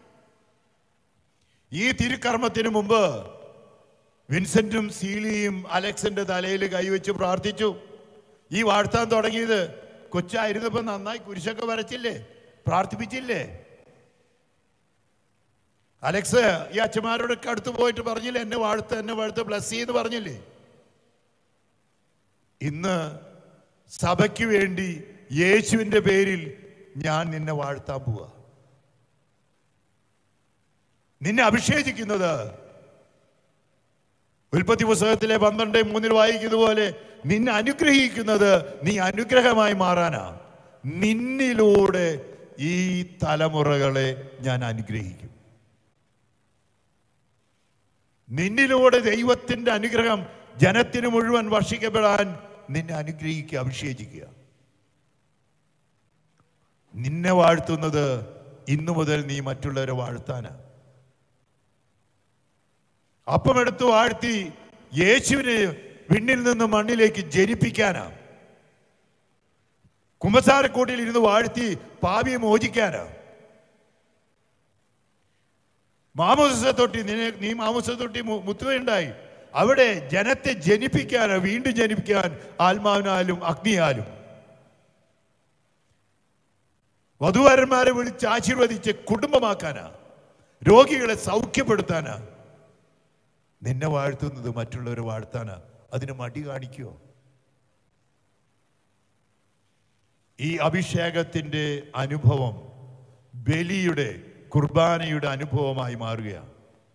ഈ തിരുക്കർമ്മത്തിന് മുമ്പ് വിൻസെന്റും സീലിയും അലക്സിന്റെ തലയിൽ കൈവച്ച് പ്രാർത്ഥിച്ചു ഈ വാഴ്ത്താൻ തുടങ്ങിയത് കൊച്ചായിരുന്നപ്പോ നന്നായി കുരിശൊക്കെ വരച്ചില്ലേ പ്രാർത്ഥിപ്പിച്ചില്ലേ അലക്സ് ഈ അച്ഛന്മാരോടൊക്കെ അടുത്ത് പോയിട്ട് പറഞ്ഞില്ലേ എന്നെ വാഴ്ത്ത് എന്നെ വാഴ്ത്ത് ബ്ലസ് എന്ന് പറഞ്ഞില്ലേ ഇന്ന് സഭയ്ക്ക് വേണ്ടി യേശുവിന്റെ പേരിൽ ഞാൻ നിന്നെ വാഴ്ത്താൻ പോവാ നിന്നെ അഭിഷേചിക്കുന്നത് ഉൽപ്പത്തി പുസ്തകത്തിലെ പന്ത്രണ്ട് മൂന്നിൽ വായിക്കുന്നത് പോലെ നിന്നെ അനുഗ്രഹിക്കുന്നത് നീ അനുഗ്രഹമായി മാറാനാ നിന്നിലൂടെ ഈ തലമുറകളെ ഞാൻ അനുഗ്രഹിക്കും നിന്നിലൂടെ ദൈവത്തിന്റെ അനുഗ്രഹം ജനത്തിന് മുഴുവൻ വർഷിക്കപ്പെടാൻ നിന്നെ അനുഗ്രഹിക്കുക അഭിഷേചിക്കുക നിന്നെ വാഴ്ത്തുന്നത് ഇന്നു മുതൽ നീ മറ്റുള്ളവരെ വാഴ്ത്താനാ അപ്പമെടുത്ത് വാഴ്ത്തി യേശുവിനെ വിണ്ണിൽ നിന്ന് മണ്ണിലേക്ക് ജനിപ്പിക്കാനാ കുമ്പസാരക്കൂട്ടിൽ ഇരുന്ന് വാഴ്ത്തി പാപിയെ മോചിക്കാനാ മാമോസ തൊട്ടി നിന്നെ നീ മാമോസ തൊട്ടി മു- മുത്തുകയുണ്ടായി അവിടെ ജനത്തെ ജനിപ്പിക്കാനോ വീണ്ടും ജനിപ്പിക്കാൻ ആത്മാവിനാലും അഗ്നിയാലും വധുവരന്മാരെ വിളിച്ച് ആശീർവദിച്ച് കുടുംബമാക്കാനാ രോഗികളെ സൗഖ്യപ്പെടുത്താനാ നിന്നെ വാഴ്ത്തുന്നത് മറ്റുള്ളവരെ വാഴ്ത്താനാ അതിന് മടി കാണിക്കുമോ ഈ അഭിഷേകത്തിന്റെ അനുഭവം ബലിയുടെ കുർബാനയുടെ അനുഭവമായി മാറുകയാണ്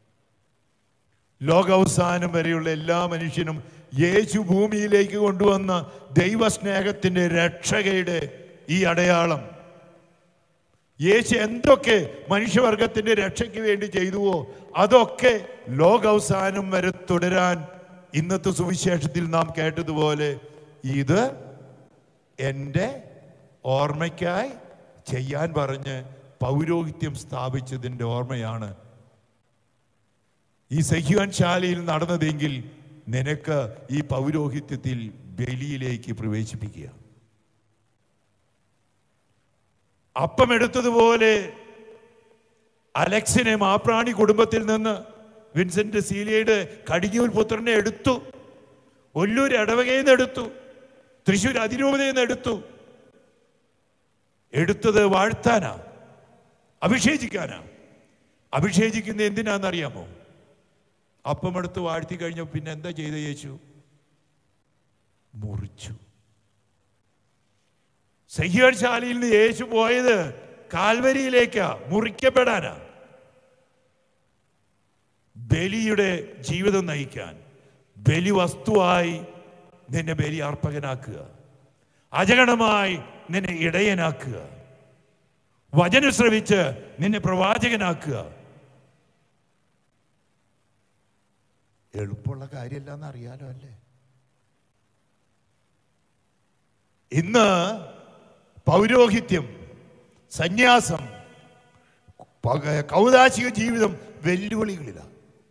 ലോകാവസാനം വരെയുള്ള എല്ലാ മനുഷ്യനും യേശു ഭൂമിയിലേക്ക് കൊണ്ടുവന്ന ദൈവസ്നേഹത്തിന്റെ രക്ഷകയുടെ ഈ അടയാളം യേശു എന്തൊക്കെ മനുഷ്യവർഗത്തിന്റെ രക്ഷയ്ക്ക് വേണ്ടി ചെയ്തുവോ അതൊക്കെ ലോകാവസാനം വരെ തുടരാൻ ഇന്നത്തെ സുവിശേഷത്തിൽ നാം കേട്ടതുപോലെ ഇത് എൻ്റെ ഓർമ്മയ്ക്കായി ചെയ്യാൻ പറഞ്ഞ് പൗരോഹിത്യം സ്ഥാപിച്ചതിൻ്റെ ഓർമ്മയാണ് ഈ സഹ്യോൻ ശാലയിൽ നടന്നതെങ്കിൽ നിനക്ക് ഈ പൗരോഹിത്യത്തിൽ ബലിയിലേക്ക് പ്രവേശിപ്പിക്കുക അപ്പം എടുത്തതുപോലെ അലക്സിനെ മാപ്രാണി കുടുംബത്തിൽ നിന്ന് വിൻസെന്റ് സീലിയയുടെ കടിഞ്ഞൂൽ പുത്രനെ എടുത്തു ഒല്ലൂർ ഇടവകയിൽ നിന്ന് എടുത്തു തൃശ്ശൂർ അതിരൂപതയിൽ നിന്ന് എടുത്തു എടുത്തത് വാഴ്ത്താനാ അഭിഷേചിക്കാനാ അഭിഷേചിക്കുന്ന എന്തിനാണെന്നറിയാമോ അപ്പം എടുത്ത് വാഴ്ത്തി കഴിഞ്ഞ പിന്നെ എന്താ ചെയ്ത യേശു മുറിച്ചു സഹ്യോൻ ശാലയിൽ നിന്ന് യേശു പോയത് കാൽവരിയിലേക്കാ മുറിക്കപ്പെടാനാ ബലിയുടെ ജീവിതം നയിക്കാൻ ബലി വസ്തുവായി നിന്നെ ബലി അർപ്പകനാക്കുക അജഗണമായി നിന്നെ ഇടയനാക്കുക വചനം ശ്രവിച്ച് നിന്നെ പ്രവാചകനാക്കുക എളുപ്പമുള്ള കാര്യമല്ല എന്ന് അറിയാലോ അല്ലേ ഇന്ന് പൗരോഹിത്യം സന്യാസം പക- കൗതാശിക ജീവിതം വെല്ലുവിളികളിലാണ്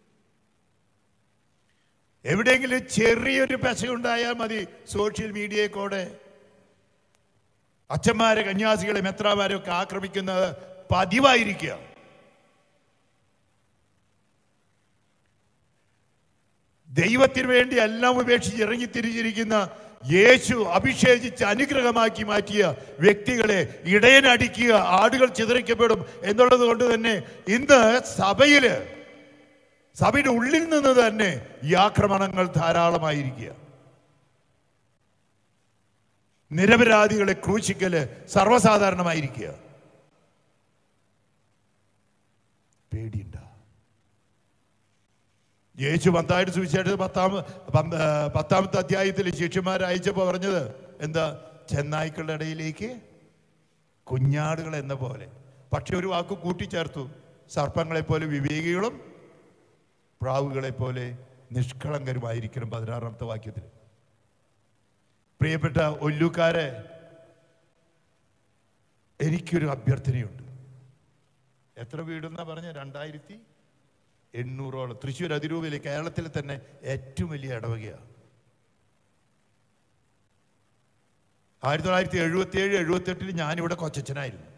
എവിടെയെങ്കിലും ചെറിയൊരു പെശകുണ്ടായാൽ മതി സോഷ്യൽ മീഡിയയെ കൂടെ അച്ഛന്മാരെ കന്യാസികളെ മെത്രാമാരെ ഒക്കെ ആക്രമിക്കുന്നത് പതിവായിരിക്കുക ദൈവത്തിന് വേണ്ടി എല്ലാം ഉപേക്ഷിച്ച് ഇറങ്ങി തിരിച്ചിരിക്കുന്ന യേശു അഭിഷേചിച്ച് അനുഗ്രഹമാക്കി മാറ്റിയ വ്യക്തികളെ ഇടയനടിക്കുക ആടുകൾ ചിതറിക്കപ്പെടും എന്നുള്ളത് കൊണ്ട് തന്നെ ഇന്ന് സഭയില് സഭയുടെ ഉള്ളിൽ നിന്ന് തന്നെ ഈ ആക്രമണങ്ങൾ ധാരാളമായിരിക്കുക നിരപരാധികളെ ക്രൂശിക്കല് സർവ്വസാധാരണമായിരിക്കുക പേടിയുണ്ട യേശു പന്തായിട്ട് സുവിശേഷം പത്താം പന്ത- പത്താമത്തെ അധ്യായത്തിൽ ശിഷ്യന്മാരെ അയച്ചപ്പോ പറഞ്ഞത് എന്താ ചെന്നായ്ക്കളുടെ ഇടയിലേക്ക് കുഞ്ഞാടുകൾ എന്ന പോലെ പക്ഷെ ഒരു വാക്ക് കൂട്ടിച്ചേർത്തു സർപ്പങ്ങളെ പോലെ വിവേകികളും പ്രാവുകളെ പോലെ നിഷ്കളങ്കരുമായിരിക്കണം പതിനാറാമത്തെ വാക്യത്തിൽ പ്രിയപ്പെട്ട ഒല്ലുകാരെ എനിക്കൊരു അഭ്യർത്ഥനയുണ്ട് എത്ര വീടെന്നാ പറഞ്ഞ രണ്ടായിരത്തി എണ്ണൂറോളം തൃശ്ശൂർ അതിരൂപയിൽ കേരളത്തിൽ തന്നെ ഏറ്റവും വലിയ ഇടവകയാണ് ആയിരത്തി തൊള്ളായിരത്തി എഴുപത്തി ഏഴ് എഴുപത്തി എട്ടിൽ ഞാനിവിടെ കൊച്ചച്ഛനായിരുന്നു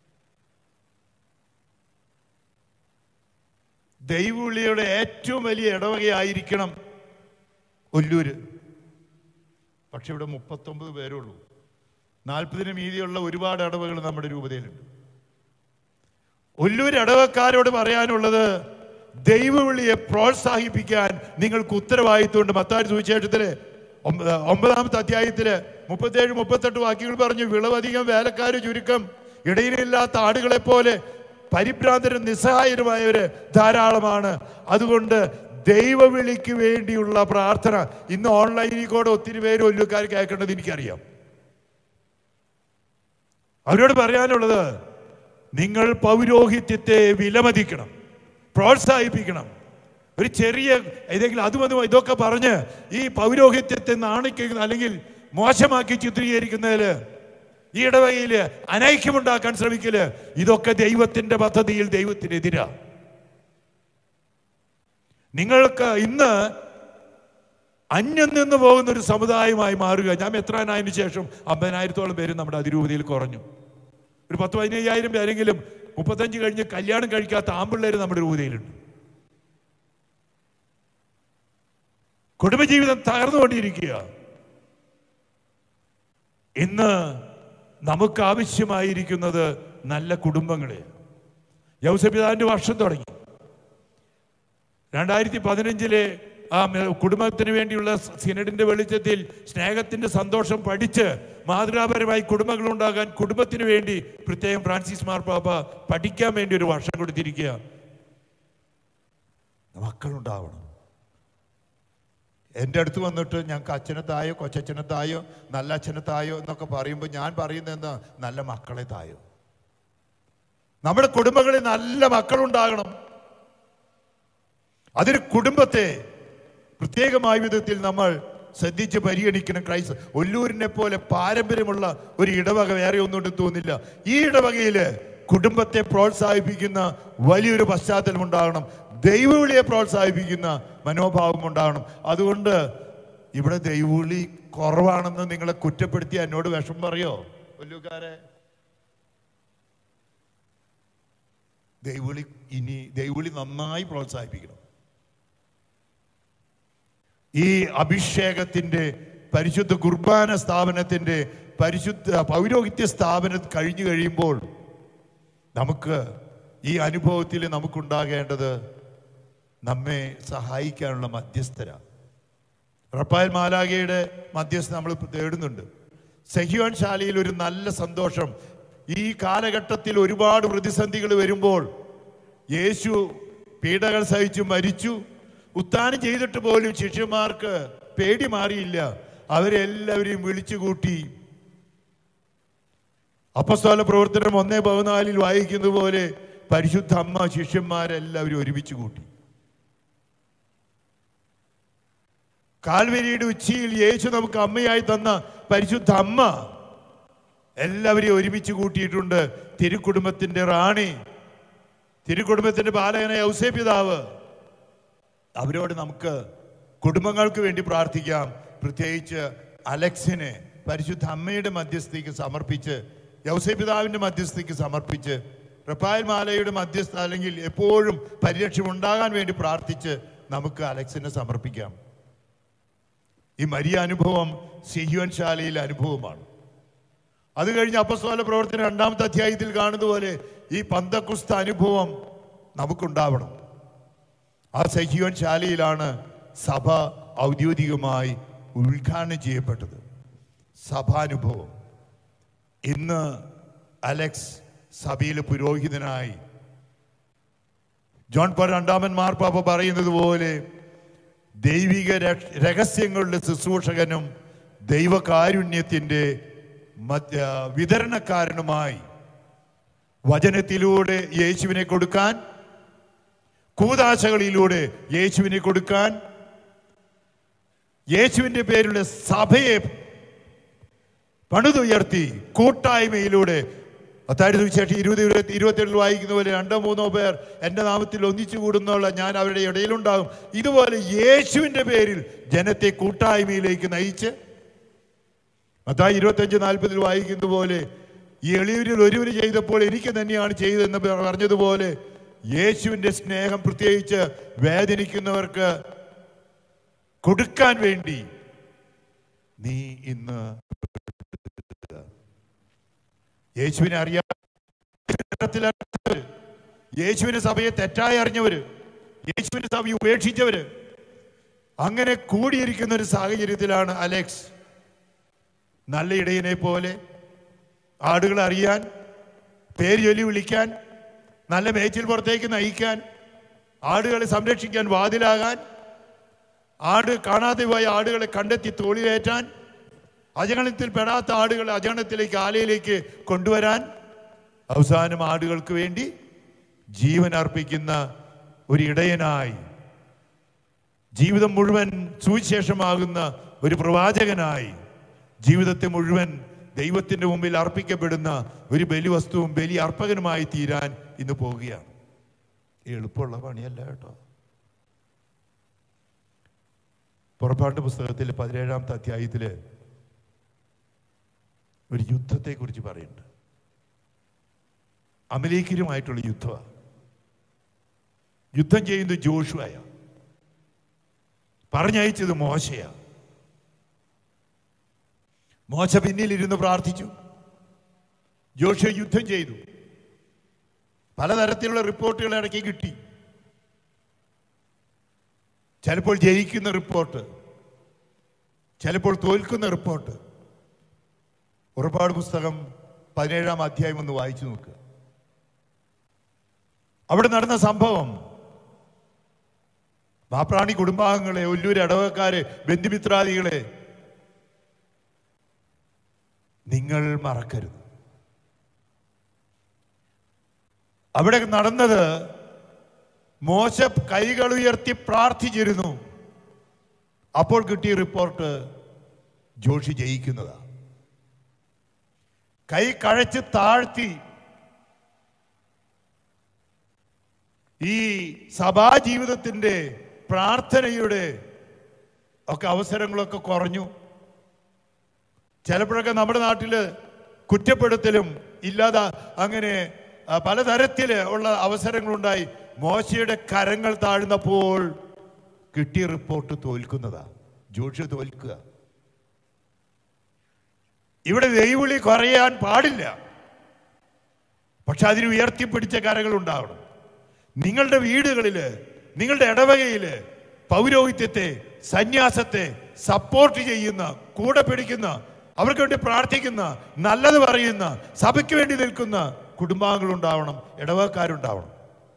ദൈവവിളിയുടെ ഏറ്റവും വലിയ ഇടവകയായിരിക്കണം ഒല്ലൂര് പക്ഷെ ഇവിടെ മുപ്പത്തൊമ്പത് പേരേ ഉള്ളൂ നാൽപ്പതിന് മീതിയുള്ള ഒരുപാട് ഇടവകൾ നമ്മുടെ രൂപതയിലുണ്ട് ഒല്ലൂർ ഇടവക്കാരോട് പറയാനുള്ളത് ദൈവവിളിയെ പ്രോത്സാഹിപ്പിക്കാൻ നിങ്ങൾക്ക് ഉത്തരവാദിത്വമുണ്ട് മത്താരി സുവിശേഷത്തില് ഒമ്പ- ഒമ്പതാമത്തെ അധ്യായത്തില് മുപ്പത്തേഴ് മുപ്പത്തെട്ട് വാക്യങ്ങൾ പറഞ്ഞു വിളവധികം വേലക്കാര് ചുരുക്കം ഇടയിലില്ലാത്ത ആടുകളെ പോലെ പരിഭ്രാന്തരും നിസ്സഹായരുമായവര് ധാരാളമാണ് അതുകൊണ്ട് ദൈവവിളിക്ക് വേണ്ടിയുള്ള പ്രാർത്ഥന ഇന്ന് ഓൺലൈനിൽ കൂടെ ഒത്തിരി പേര് ഒല്ലുകാർ കേൾക്കേണ്ടത് എനിക്കറിയാം അവരോട് പറയാനുള്ളത് നിങ്ങൾ പൗരോഹിത്യത്തെ വിലമതിക്കണം പ്രോത്സാഹിപ്പിക്കണം ഒരു ചെറിയ ഏതെങ്കിലും അതും അതും ഇതൊക്കെ പറഞ്ഞ് ഈ പൗരോഹിത്യത്തെ നാണിക്കുന്ന അല്ലെങ്കിൽ മോശമാക്കി ചിത്രീകരിക്കുന്നതില് ഈ ഇടവകയില് അനൈക്യമുണ്ടാക്കാൻ ശ്രമിക്കല് ഇതൊക്കെ ദൈവത്തിന്റെ പദ്ധതിയിൽ ദൈവത്തിനെതിരാ നിങ്ങൾക്ക് ഇന്ന് അന്യം നിന്ന് പോകുന്ന ഒരു സമുദായമായി മാറുക ഞാൻ മെത്രാനായതിനു ശേഷം അമ്പതിനായിരത്തോളം പേര് നമ്മുടെ അതിരൂപതയിൽ കുറഞ്ഞു ഒരു പത്ത് പതിനയ്യായിരം പേരെങ്കിലും മുപ്പത്തഞ്ച് കഴിഞ്ഞ് കല്യാണം കഴിക്കാത്ത ആമ്പിള്ളേർ നമ്മുടെ രൂപതയിലുണ്ട് കുടുംബജീവിതം തകർന്നുകൊണ്ടിരിക്കുക ഇന്ന് നമുക്ക് ആവശ്യമായിരിക്കുന്നത് നല്ല കുടുംബങ്ങളെ യൗസപിതാവിന്റെ വർഷം തുടങ്ങി രണ്ടായിരത്തി പതിനഞ്ചിലെ ആ മെ- കുടുംബത്തിന് വേണ്ടിയുള്ള സിനഡിന്റെ വെളിച്ചത്തിൽ സ്നേഹത്തിന്റെ സന്തോഷം പഠിച്ച് മാതൃകാപരമായി കുടുംബങ്ങൾ ഉണ്ടാകാൻ കുടുംബത്തിന് വേണ്ടി പ്രത്യേകം ഫ്രാൻസിസ് മാർപ്പാപ്പ പഠിക്കാൻ വേണ്ടി ഒരു വർഷം കൊടുത്തിരിക്കുക മക്കളുണ്ടാവണം എൻ്റെ അടുത്ത് വന്നിട്ട് ഞങ്ങൾക്ക് അച്ഛനെ തായോ കൊച്ചച്ഛനെ തായോ നല്ല അച്ഛനെ തായോ എന്നൊക്കെ പറയുമ്പോൾ ഞാൻ പറയുന്നത് എന്താ നല്ല മക്കളെ തായോ നമ്മുടെ കുടുംബങ്ങളിൽ നല്ല മക്കളുണ്ടാകണം അതിന് കുടുംബത്തെ പ്രത്യേകമായ വിധത്തിൽ നമ്മൾ ശ്രദ്ധിച്ച് പരിഗണിക്കണം ക്രൈസ്ത ഒല്ലൂരിനെ പോലെ പാരമ്പര്യമുള്ള ഒരു ഇടവക വേറെ ഒന്നുകൊണ്ട് തോന്നില്ല ഈ ഇടവകയിൽ കുടുംബത്തെ പ്രോത്സാഹിപ്പിക്കുന്ന വലിയൊരു പശ്ചാത്തലം ഉണ്ടാകണം ദൈവവിളിയെ പ്രോത്സാഹിപ്പിക്കുന്ന മനോഭാവം ഉണ്ടാകണം അതുകൊണ്ട് ഇവിടെ ദൈവവിളി കുറവാണെന്ന് നിങ്ങളെ കുറ്റപ്പെടുത്തി എന്നോട് വിഷം പറയോ ഒല്ലൂക്കാരെ ദൈവവിളി ഇനി ദൈവവിളി നന്നായി പ്രോത്സാഹിപ്പിക്കണം ഈ അഭിഷേകത്തിന്റെ പരിശുദ്ധ കുർബാന സ്ഥാപനത്തിന്റെ പരിശുദ്ധ പൗരോഹിത്യ സ്ഥാപനം കഴിഞ്ഞു കഴിയുമ്പോൾ നമുക്ക് ഈ അനുഭവത്തിൽ നമുക്കുണ്ടാകേണ്ടത് നമ്മെ സഹായിക്കാനുള്ള മധ്യസ്ഥര റപ്പായൽ മാലാഗയുടെ മധ്യസ്ഥ നമ്മൾ തേടുന്നുണ്ട് സഹിയോൻ ശാലയിൽ ഒരു നല്ല സന്തോഷം ഈ കാലഘട്ടത്തിൽ ഒരുപാട് പ്രതിസന്ധികൾ വരുമ്പോൾ യേശു പീഡകൾ സഹിച്ചു മരിച്ചു ഉത്താനം ചെയ്തിട്ട് പോലും ശിഷ്യന്മാർക്ക് പേടി മാറിയില്ല അവരെല്ലാവരെയും വിളിച്ചു കൂട്ടി അപ്പസ്തോല പ്രവർത്തനം ഒന്നേ പതിനാലിൽ വായിക്കുന്ന പോലെ പരിശുദ്ധ അമ്മ ശിഷ്യന്മാരെല്ലാവരും ഒരുമിച്ച് കൂട്ടി കാൽവരിയുടെ ഉച്ചിയിൽ യേശു നമുക്ക് അമ്മയായി തന്ന പരിശുദ്ധ അമ്മ എല്ലാവരെയും ഒരുമിച്ച് കൂട്ടിയിട്ടുണ്ട് തിരുക്കുടുംബത്തിന്റെ റാണി തിരുക്കുടുംബത്തിന്റെ ബാലകനായ ഔസേ പിതാവ് അവരോട് നമുക്ക് കുടുംബങ്ങൾക്ക് വേണ്ടി പ്രാർത്ഥിക്കാം പ്രത്യേകിച്ച് അലക്സിനെ പരിശുദ്ധ അമ്മയുടെ മധ്യസ്ഥയ്ക്ക് സമർപ്പിച്ച് യൗസേ പിതാവിന്റെ മധ്യസ്ഥയ്ക്ക് സമർപ്പിച്ച് റഫായൽ മാലയുടെ മധ്യസ്ഥ അല്ലെങ്കിൽ എപ്പോഴും പരിരക്ഷ ഉണ്ടാകാൻ വേണ്ടി പ്രാർത്ഥിച്ച് നമുക്ക് അലക്സിനെ സമർപ്പിക്കാം ഈ മരിയ അനുഭവം സിഹ്യോൻ ശാലയിലെ അനുഭവമാണ് അത് കഴിഞ്ഞ് അപ്പസ്തോല പ്രവർത്തന രണ്ടാമത്തെ അധ്യായത്തിൽ കാണുന്ന പോലെ ഈ പന്തക്കുസ്ത അനുഭവം നമുക്കുണ്ടാവണം ആ സഹിയോൻ ശാലയിലാണ് സഭ ഔദ്യോഗികമായി ഉദ്ഘാടനം ചെയ്യപ്പെട്ടത് സഭാനുഭവം ഇന്ന് അലക്സ് സഭയിലെ പുരോഹിതനായി ജോൺ പോൾ രണ്ടാമൻ മാർപ്പാപ്പ പറയുന്നത് പോലെ ദൈവിക രഹ- രഹസ്യങ്ങളുടെ ശുശ്രൂഷകനും ദൈവകാരുണ്യത്തിൻ്റെ മധ്യ വിതരണക്കാരനുമായി വചനത്തിലൂടെ യേശുവിനെ കൊടുക്കാൻ കൂതാശകളിലൂടെ യേശുവിനെ കൊടുക്കാൻ യേശുവിന്റെ പേരിലുള്ള സഭയെ പണിതുയർത്തി കൂട്ടായ്മയിലൂടെ പത്തായിരത്തി സുവിശേഷം ഇരുപത് ഇരുപത്തി ഇരുപത്തിയേഴിൽ വായിക്കുന്ന പോലെ രണ്ടോ മൂന്നോ പേർ എൻ്റെ നാമത്തിൽ ഒന്നിച്ചു കൂടുന്നുള്ള ഞാൻ അവരുടെ ഇടയിലുണ്ടാകും ഇതുപോലെ യേശുവിൻ്റെ പേരിൽ ജനത്തെ കൂട്ടായ്മയിലേക്ക് നയിച്ച് മത്തായി ഇരുപത്തഞ്ച് നാൽപ്പതിൽ വായിക്കുന്ന പോലെ ഈ എളിയവരിൽ ഒരുവര് ചെയ്തപ്പോൾ എനിക്ക് തന്നെയാണ് ചെയ്തതെന്ന് പറഞ്ഞതുപോലെ യേശുവിൻ്റെ സ്നേഹം പ്രത്യേകിച്ച് വേദനിക്കുന്നവർക്ക് കൊടുക്കാൻ വേണ്ടി നീ ഇന്ന് യേശുവിനെ അറിയാൻ യേശുവിന്റെ സഭയെ തെറ്റായി അറിഞ്ഞവര് യേശുവിന്റെ സഭയെ ഉപേക്ഷിച്ചവര് അങ്ങനെ കൂടിയിരിക്കുന്ന ഒരു സാഹചര്യത്തിലാണ് അലക്സ് നല്ല ഇടയനെ പോലെ ആടുകളെ അറിയാൻ പേര് ചൊല്ലി വിളിക്കാൻ നല്ല മേച്ചിൽ പുറത്തേക്ക് നയിക്കാൻ ആടുകളെ സംരക്ഷിക്കാൻ വാതിലാകാൻ ആട് കാണാതെ പോയ ആടുകളെ കണ്ടെത്തി തോളിലേറ്റാൻ അജഗണത്തിൽ പെടാത്ത ആടുകളെ അജഗണത്തിലേക്ക് ആലയിലേക്ക് കൊണ്ടുവരാൻ അവസാനം ആടുകൾക്ക് വേണ്ടി ജീവൻ അർപ്പിക്കുന്ന ഒരു ഇടയനായി ജീവിതം മുഴുവൻ സുവിശേഷമാകുന്ന ഒരു പ്രവാചകനായി ജീവിതത്തെ മുഴുവൻ ദൈവത്തിന്റെ മുമ്പിൽ അർപ്പിക്കപ്പെടുന്ന ഒരു ബലിവസ്തുവും ബലി അർപ്പകനുമായി തീരാൻ ഇന്ന് പോവുകയാണ് എളുപ്പമുള്ള പണിയല്ല കേട്ടോ പുറപ്പാട്ട് പുസ്തകത്തിൽ പതിനേഴാമത്തെ അധ്യായത്തില് ഒരു യുദ്ധത്തെക്കുറിച്ച് പറയുന്നുണ്ട് അമലേക്കരുമായിട്ടുള്ള യുദ്ധമാണ് യുദ്ധം ചെയ്യുന്നത് ജോഷുവയ പറഞ്ഞയച്ചത് മോശയാ മോശ പിന്നിലിരുന്ന് പ്രാർത്ഥിച്ചു ജോഷു യുദ്ധം ചെയ്തു പലതരത്തിലുള്ള റിപ്പോർട്ടുകൾ ഇടയ്ക്ക് കിട്ടി ചിലപ്പോൾ ജയിക്കുന്ന റിപ്പോർട്ട് ചിലപ്പോൾ തോൽക്കുന്ന റിപ്പോർട്ട് ഒരുപാട് പുസ്തകം പതിനേഴാം അധ്യായം ഒന്ന് വായിച്ചു നോക്കുക അവിടെ നടന്ന സംഭവം മാപ്രാണി കുടുംബാംഗങ്ങളെ ഒല്ലൂർ ഇടവക്കാരെ ബന്ധുമിത്രാദികളെ നിങ്ങൾ മറക്കരുത് അവിടെ നടന്നത് മോശ കൈകൾ ഉയർത്തി പ്രാർത്ഥിച്ചിരുന്നു അപ്പോൾ കിട്ടിയ റിപ്പോർട്ട് ജോഷി ജയിക്കുന്നതാ കൈ കഴച്ച് താഴ്ത്തി ഈ സഭാജീവിതത്തിന്റെ പ്രാർത്ഥനയുടെ ഒക്കെ അവസരങ്ങളൊക്കെ കുറഞ്ഞു ചിലപ്പോഴൊക്കെ നമ്മുടെ നാട്ടില് കുറ്റപ്പെടുത്തലും ഇല്ലാതെ അങ്ങനെ ആ, പലതരത്തില് ഉള്ള അവസരങ്ങളുണ്ടായി മോശയുടെ കരങ്ങൾ താഴ്ന്നപ്പോൾ കിട്ടിയ റിപ്പോർട്ട് തോൽക്കുന്നതാ ജോഷി തോൽക്കുക ഇവിടെ ദൈവവിളി കുറയാൻ പാടില്ല പക്ഷെ അതിന് ഉയർത്തിപ്പിടിച്ച കരകൾ ഉണ്ടാവണം നിങ്ങളുടെ വീടുകളില് നിങ്ങളുടെ ഇടവകയില് പൗരോഹിത്യത്തെ സന്യാസത്തെ സപ്പോർട്ട് ചെയ്യുന്ന കൂടെ പിടിക്കുന്ന അവർക്ക് വേണ്ടി പ്രാർത്ഥിക്കുന്ന നല്ലത് പറയുന്ന സഭയ്ക്ക് വേണ്ടി നിൽക്കുന്ന കുടുംബാംഗങ്ങളുണ്ടാവണം ഇടവക്കാരുണ്ടാവണം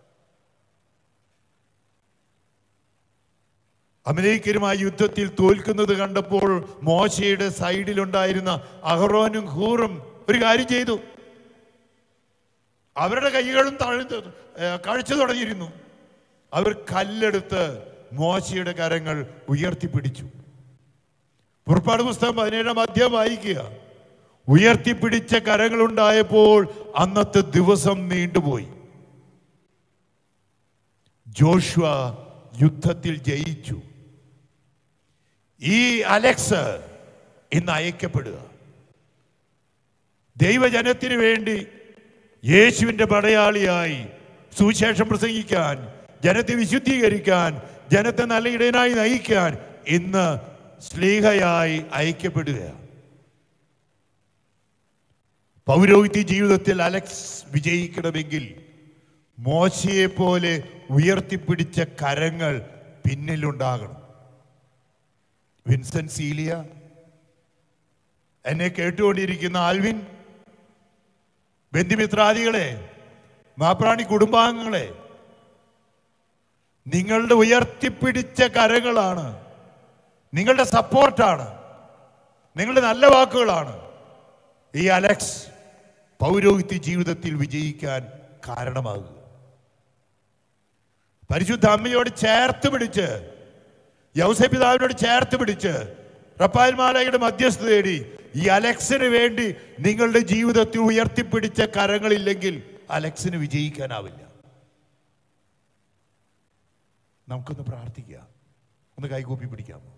അമലേക്കരുമായി യുദ്ധത്തിൽ തോൽക്കുന്നത് കണ്ടപ്പോൾ മോശയുടെ സൈഡിലുണ്ടായിരുന്ന അഹ്റോനും ഹൂറും ഒരു കാര്യം ചെയ്തു അവരുടെ കൈകളും താഴ്ന്നു കഴിച്ചു തുടങ്ങിയിരുന്നു അവർ കല്ലെടുത്ത് മോശയുടെ കരങ്ങൾ ഉയർത്തിപ്പിടിച്ചു പുറപ്പാട് പുസ്തകം പതിനേഴാം അധ്യായം വായിക്കുക ഉയർത്തിപ്പിടിച്ച കരങ്ങളുണ്ടായപ്പോൾ അന്നത്തെ ദിവസം നീണ്ടുപോയി ജോഷുവ യുദ്ധത്തിൽ ജയിച്ചു ഈ അലക്സ് ഇന്ന് അയക്കപ്പെടുക ദൈവജനത്തിന് വേണ്ടി യേശുവിന്റെ പടയാളിയായി സുവിശേഷം പ്രസംഗിക്കാൻ ജനത്തെ വിശുദ്ധീകരിക്കാൻ ജനത്തെ നല്ല ഇടയനായി നയിക്കാൻ ഇന്ന് സ്ലീഹയായി അയക്കപ്പെടുകയാണ് പൗരോഹിത്യ ജീവിതത്തിൽ അലക്സ് വിജയിക്കണമെങ്കിൽ മോശയെ പോലെ ഉയർത്തിപ്പിടിച്ച കരങ്ങൾ പിന്നിലുണ്ടാകണം വിൻസെന്റ് സീലിയ എന്നെ കേട്ടുകൊണ്ടിരിക്കുന്ന ആൽവിൻ ബന്ധുമിത്രാദികളെ മാപ്രാണി കുടുംബാംഗങ്ങളെ നിങ്ങളുടെ ഉയർത്തിപ്പിടിച്ച കരങ്ങളാണ് നിങ്ങളുടെ സപ്പോർട്ടാണ് നിങ്ങളുടെ നല്ല വാക്കുകളാണ് ഈ അലക്സ് പൗരോഹിത്യ ജീവിതത്തിൽ വിജയിക്കാൻ കാരണമാകുക പരിശുദ്ധ അമ്മയോട് ചേർത്ത് പിടിച്ച് യൗസപിതാവിനോട് ചേർത്ത് പിടിച്ച് റപ്പാൽ മാലയുടെ മധ്യസ്ഥ തേടി ഈ അലക്സിന് വേണ്ടി നിങ്ങളുടെ ജീവിതത്തിൽ ഉയർത്തിപ്പിടിച്ച കരങ്ങളില്ലെങ്കിൽ അലക്സിന് വിജയിക്കാനാവില്ല നമുക്കൊന്ന് പ്രാർത്ഥിക്കാം ഒന്ന് കൈകൂപ്പി പിടിക്കാമോ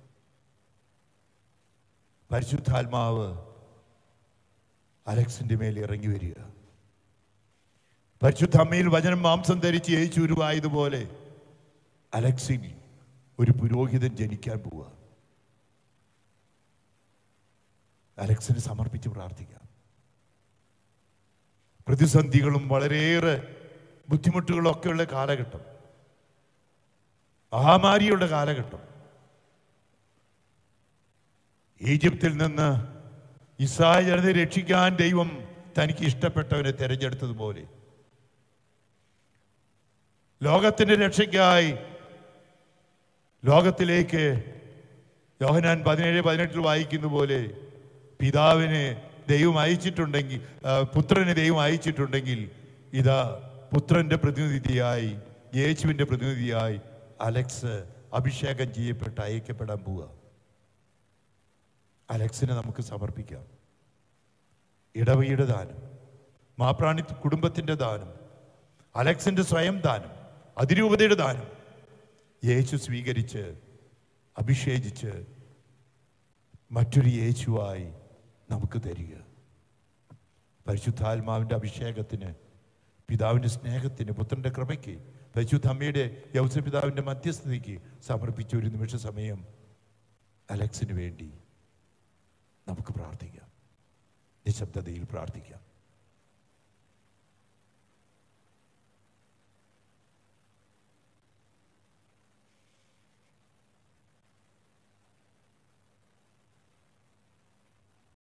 പരിശുദ്ധാത്മാവ് അലക്സിന്റെ മേൽ ഇറങ്ങി വരിക പരിശുദ്ധ അമ്മയിൽ വചനം മാംസം ധരിച്ച് യേശുരുവായതുപോലെ അലക്സിന് ഒരു പുരോഹിതൻ ജനിക്കാൻ പോവുക അലക്സിന് സമർപ്പിച്ച് പ്രാർത്ഥിക്കാം പ്രതിസന്ധികളും വളരെയേറെ ബുദ്ധിമുട്ടുകളും ഒക്കെയുള്ള കാലഘട്ടം മഹാമാരിയുടെ കാലഘട്ടം ഈജിപ്തിൽ നിന്ന് ഇസ്രായേൽ ജനതയെ രക്ഷിക്കാൻ ദൈവം തനിക്ക് ഇഷ്ടപ്പെട്ടവനെ തെരഞ്ഞെടുത്തതുപോലെ ലോകത്തിന്റെ രക്ഷയ്ക്കായി ലോകത്തിലേക്ക് യോഹനാൻ പതിനേഴ് പതിനെട്ടിൽ വായിക്കുന്ന പോലെ പിതാവിനെ ദൈവം അയച്ചിട്ടുണ്ടെങ്കിൽ ആ, പുത്രനെ ദൈവം അയച്ചിട്ടുണ്ടെങ്കിൽ ഇതാ പുത്രന്റെ പ്രതിനിധിയായി യേശുവിന്റെ പ്രതിനിധിയായി അലക്സ് അഭിഷേകം ചെയ്യപ്പെട്ട് അയക്കപ്പെടാൻ പോവുക അലക്സിനെ നമുക്ക് സമർപ്പിക്കാം ഇടവയുടെ ദാനം മാപ്രാണി കുടുംബത്തിന്റെ ദാനം അലക്സിന്റെ സ്വയം ദാനം അതിരൂപതയുടെ ദാനം യേശു സ്വീകരിച്ച് അഭിഷേചിച്ച് മറ്റൊരു യേശുവായി നമുക്ക് തരിക പരിശുദ്ധാത്മാവിൻ്റെ അഭിഷേകത്തിന് പിതാവിൻ്റെ സ്നേഹത്തിന് പുത്രൻ്റെ കൃപയ്ക്ക് പരിശുദ്ധ അമ്മയുടെ യൗസ പിതാവിൻ്റെ മധ്യസ്ഥതയ്ക്ക് സമർപ്പിച്ച ഒരു നിമിഷ സമയം അലക്സിന് വേണ്ടി നമുക്ക് പ്രാർത്ഥിക്കാം നിശബ്ദതയിൽ പ്രാർത്ഥിക്കാം